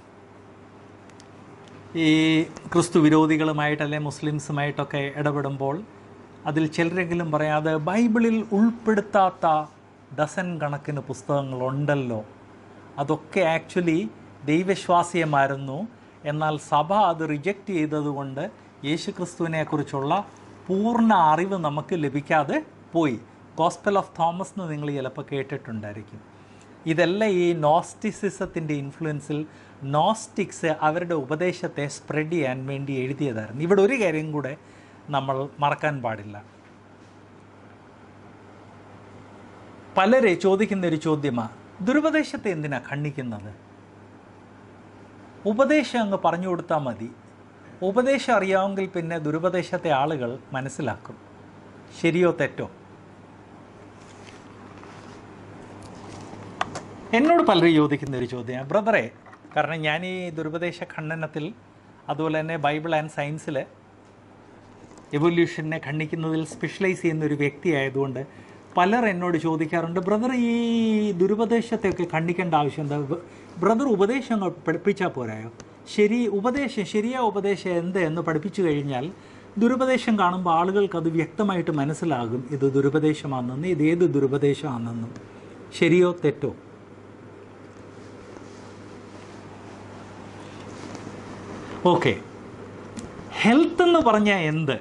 Speaker 1: ഈ ക്രിസ്തു വിരോധികളുമായിട്ട് അല്ലെ മുസ്ലിംസുമായിട്ടൊക്കെ ഇടപെടുമ്പോൾ അതിൽ ചിലരെങ്കിലും പറയാതെ ബൈബിളിൽ ഉൾപ്പെടുത്താത്ത ഡസൻ കണക്കിന് പുസ്തകങ്ങളുണ്ടല്ലോ അതൊക്കെ ആക്ച്വലി ദൈവശ്വാസീയമായിരുന്നു എന്നാൽ സഭ അത് റിജക്റ്റ് ചെയ്തതുകൊണ്ട് യേശുക്രിസ്തുവിനെക്കുറിച്ചുള്ള പൂർണ്ണ അറിവ് നമുക്ക് ലഭിക്കാതെ പോയി ഗോസ്പൽ ഓഫ് തോമസ് എന്ന് നിങ്ങൾ ചിലപ്പോൾ കേട്ടിട്ടുണ്ടായിരിക്കും ഇതെല്ലാം ഈ നോസ്റ്റിസിസത്തിൻ്റെ ഇൻഫ്ലുവൻസിൽ നോസ്റ്റിക്സ് അവരുടെ ഉപദേശത്തെ സ്പ്രെഡ് ചെയ്യാൻ വേണ്ടി എഴുതിയതായിരുന്നു ഇവിടെ ഒരു കാര്യം കൂടെ നമ്മൾ മറക്കാൻ പാടില്ല പലരെ ചോദിക്കുന്ന ഒരു ചോദ്യമാണ് ദുരുപദേശത്തെ എന്തിനാ ഖണ്ഡിക്കുന്നത് ഉപദേശം അങ്ങ് പറഞ്ഞു കൊടുത്താൽ മതി ഉപദേശം അറിയാമെങ്കിൽ പിന്നെ ദുരുപദേശത്തെ ആളുകൾ മനസ്സിലാക്കും ശരിയോ തെറ്റോ എന്നോട് പലരും ചോദിക്കുന്ന ഒരു ചോദ്യം ബ്രദറെ കാരണം ഞാൻ ഈ ദുരുപദേശ ഖണ്ഡനത്തിൽ അതുപോലെ തന്നെ ബൈബിൾ ആൻഡ് സയൻസിൽ എവല്യൂഷനെ ഖണ്ഡിക്കുന്നതിൽ സ്പെഷ്യലൈസ് ചെയ്യുന്ന ഒരു വ്യക്തി ആയതുകൊണ്ട് പലർ എന്നോട് ചോദിക്കാറുണ്ട് ബ്രദർ ഈ ദുരുപദേശത്തെയൊക്കെ ഖണ്ഡിക്കേണ്ട ആവശ്യം എന്താ ബ്രദർ ഉപദേശം അങ്ങ് പഠിപ്പിച്ചാൽ പോരായോ ശരി ഉപദേശം ശരിയായ ഉപദേശം എന്ത് എന്ന് പഠിപ്പിച്ചു കഴിഞ്ഞാൽ ദുരുപദേശം കാണുമ്പോൾ ആളുകൾക്ക് അത് വ്യക്തമായിട്ട് മനസ്സിലാകും ഇത് ദുരുപദേശമാണെന്നും ഇത് ഏത് ദുരുപദേശമാണെന്നും ശരിയോ തെറ്റോ ഓക്കെ ഹെൽത്ത് എന്ന് പറഞ്ഞാൽ എന്ത്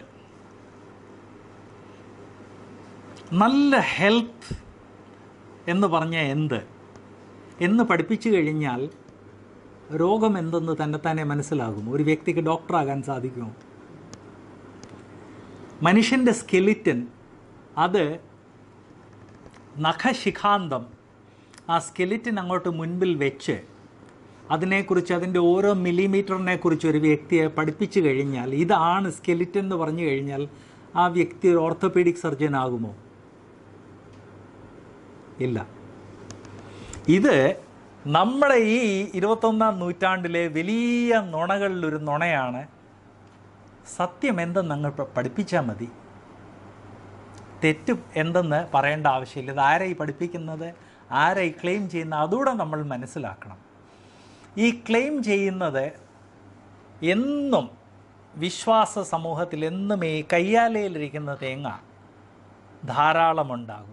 Speaker 1: നല്ല ഹെൽത്ത് എന്ന് പറഞ്ഞാൽ എന്ത് എന്ന് പഠിപ്പിച്ചു കഴിഞ്ഞാൽ രോഗം എന്തെന്ന് തന്നെത്താനെ മനസ്സിലാകും ഒരു വ്യക്തിക്ക് ഡോക്ടറാകാൻ സാധിക്കുമോ മനുഷ്യൻ്റെ സ്കെലിറ്റൻ അത് നഖശിഖാന്തം ആ സ്കെലിറ്റൻ അങ്ങോട്ട് മുൻപിൽ വെച്ച് അതിനെക്കുറിച്ച് അതിൻ്റെ ഓരോ മില്ലിമീറ്ററിനെ കുറിച്ച് ഒരു വ്യക്തിയെ പഠിപ്പിച്ചു കഴിഞ്ഞാൽ ഇതാണ് സ്കെലിറ്റൻ എന്ന് പറഞ്ഞു കഴിഞ്ഞാൽ ആ വ്യക്തി ഒരു ഓർത്തോപീഡിക് സർജൻ ആകുമോ ഇല്ല ഇത് നമ്മുടെ ഈ ഇരുപത്തൊന്നാം നൂറ്റാണ്ടിലെ വലിയ നുണകളിലൊരു നുണയാണ് സത്യം എന്തെന്ന് അങ്ങ് പ- പഠിപ്പിച്ചാൽ മതി തെറ്റ് എന്തെന്ന് പറയേണ്ട ആവശ്യമില്ല ഇത് ആരായി പഠിപ്പിക്കുന്നത് ആരായി ക്ലെയിം ചെയ്യുന്ന അതുകൂടെ നമ്മൾ മനസ്സിലാക്കണം ഈ ക്ലെയിം ചെയ്യുന്നത് എന്നും വിശ്വാസ സമൂഹത്തിൽ എന്നും ഈ കയ്യാലയിലിരിക്കുന്ന തേങ്ങ ധാരാളമുണ്ടാകും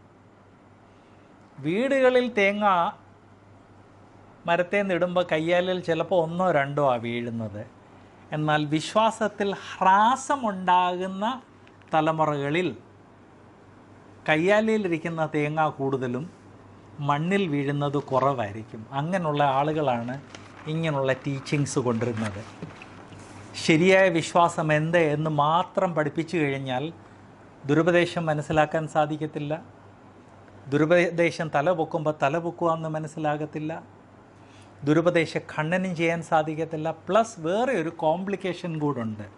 Speaker 1: വീടുകളിൽ തേങ്ങ മരത്തെ നിടുമ്പോൾ കയ്യാലിൽ ചിലപ്പോൾ ഒന്നോ രണ്ടോ ആ വീഴുന്നത് എന്നാൽ വിശ്വാസത്തിൽ ഹ്രാസമുണ്ടാകുന്ന തലമുറകളിൽ കയ്യാലയിലിരിക്കുന്ന തേങ്ങ കൂടുതലും മണ്ണിൽ വീഴുന്നത് കുറവായിരിക്കും അങ്ങനെയുള്ള ആളുകളാണ് ഇങ്ങനെയുള്ള ടീച്ചിങ്സ് കൊണ്ടുവരുന്നത് ശരിയായ വിശ്വാസം എന്ത് എന്ന് മാത്രം പഠിപ്പിച്ചു കഴിഞ്ഞാൽ ദുരുപദേശം മനസ്സിലാക്കാൻ സാധിക്കത്തില്ല ദുരുപദേശം തല പൊക്കുമ്പോൾ തല പൊക്കുവാന്ന് മനസ്സിലാകത്തില്ല ദുരുപദേശ ഖണ്ഡനം ചെയ്യാൻ സാധിക്കത്തില്ല പ്ലസ് വേറെ ഒരു കോംപ്ലിക്കേഷൻ കൂടുണ്ട്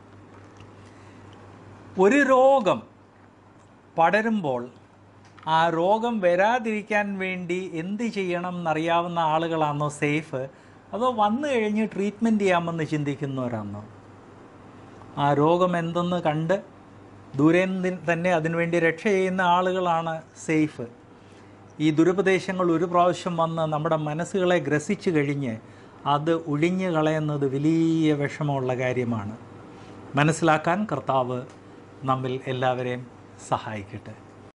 Speaker 1: ഒരു രോഗം പടരുമ്പോൾ ആ രോഗം വരാതിരിക്കാൻ വേണ്ടി എന്ത് ചെയ്യണം എന്നറിയാവുന്ന ആളുകളാണോ സേഫ് അതോ വന്നു കഴിഞ്ഞ് ട്രീറ്റ്മെൻറ്റ് ചെയ്യാമെന്ന് ചിന്തിക്കുന്നവരാണോ ആ രോഗം എന്തെന്ന് കണ്ട് ദൂരെ നിന്ന് തന്നെ അതിനുവേണ്ടി രക്ഷ ചെയ്യുന്ന ആളുകളാണ് സേഫ് ഈ ദുരുപദേശങ്ങൾ ഒരു പ്രാവശ്യം വന്ന് നമ്മുടെ മനസ്സുകളെ ഗ്രസിച്ചു കഴിഞ്ഞ് അത് ഒഴിഞ്ഞു കളയുന്നത് വലിയ വിഷമമുള്ള കാര്യമാണ് മനസ്സിലാക്കാൻ കർത്താവ് നമ്മിൽ എല്ലാവരെയും സഹായിക്കട്ടെ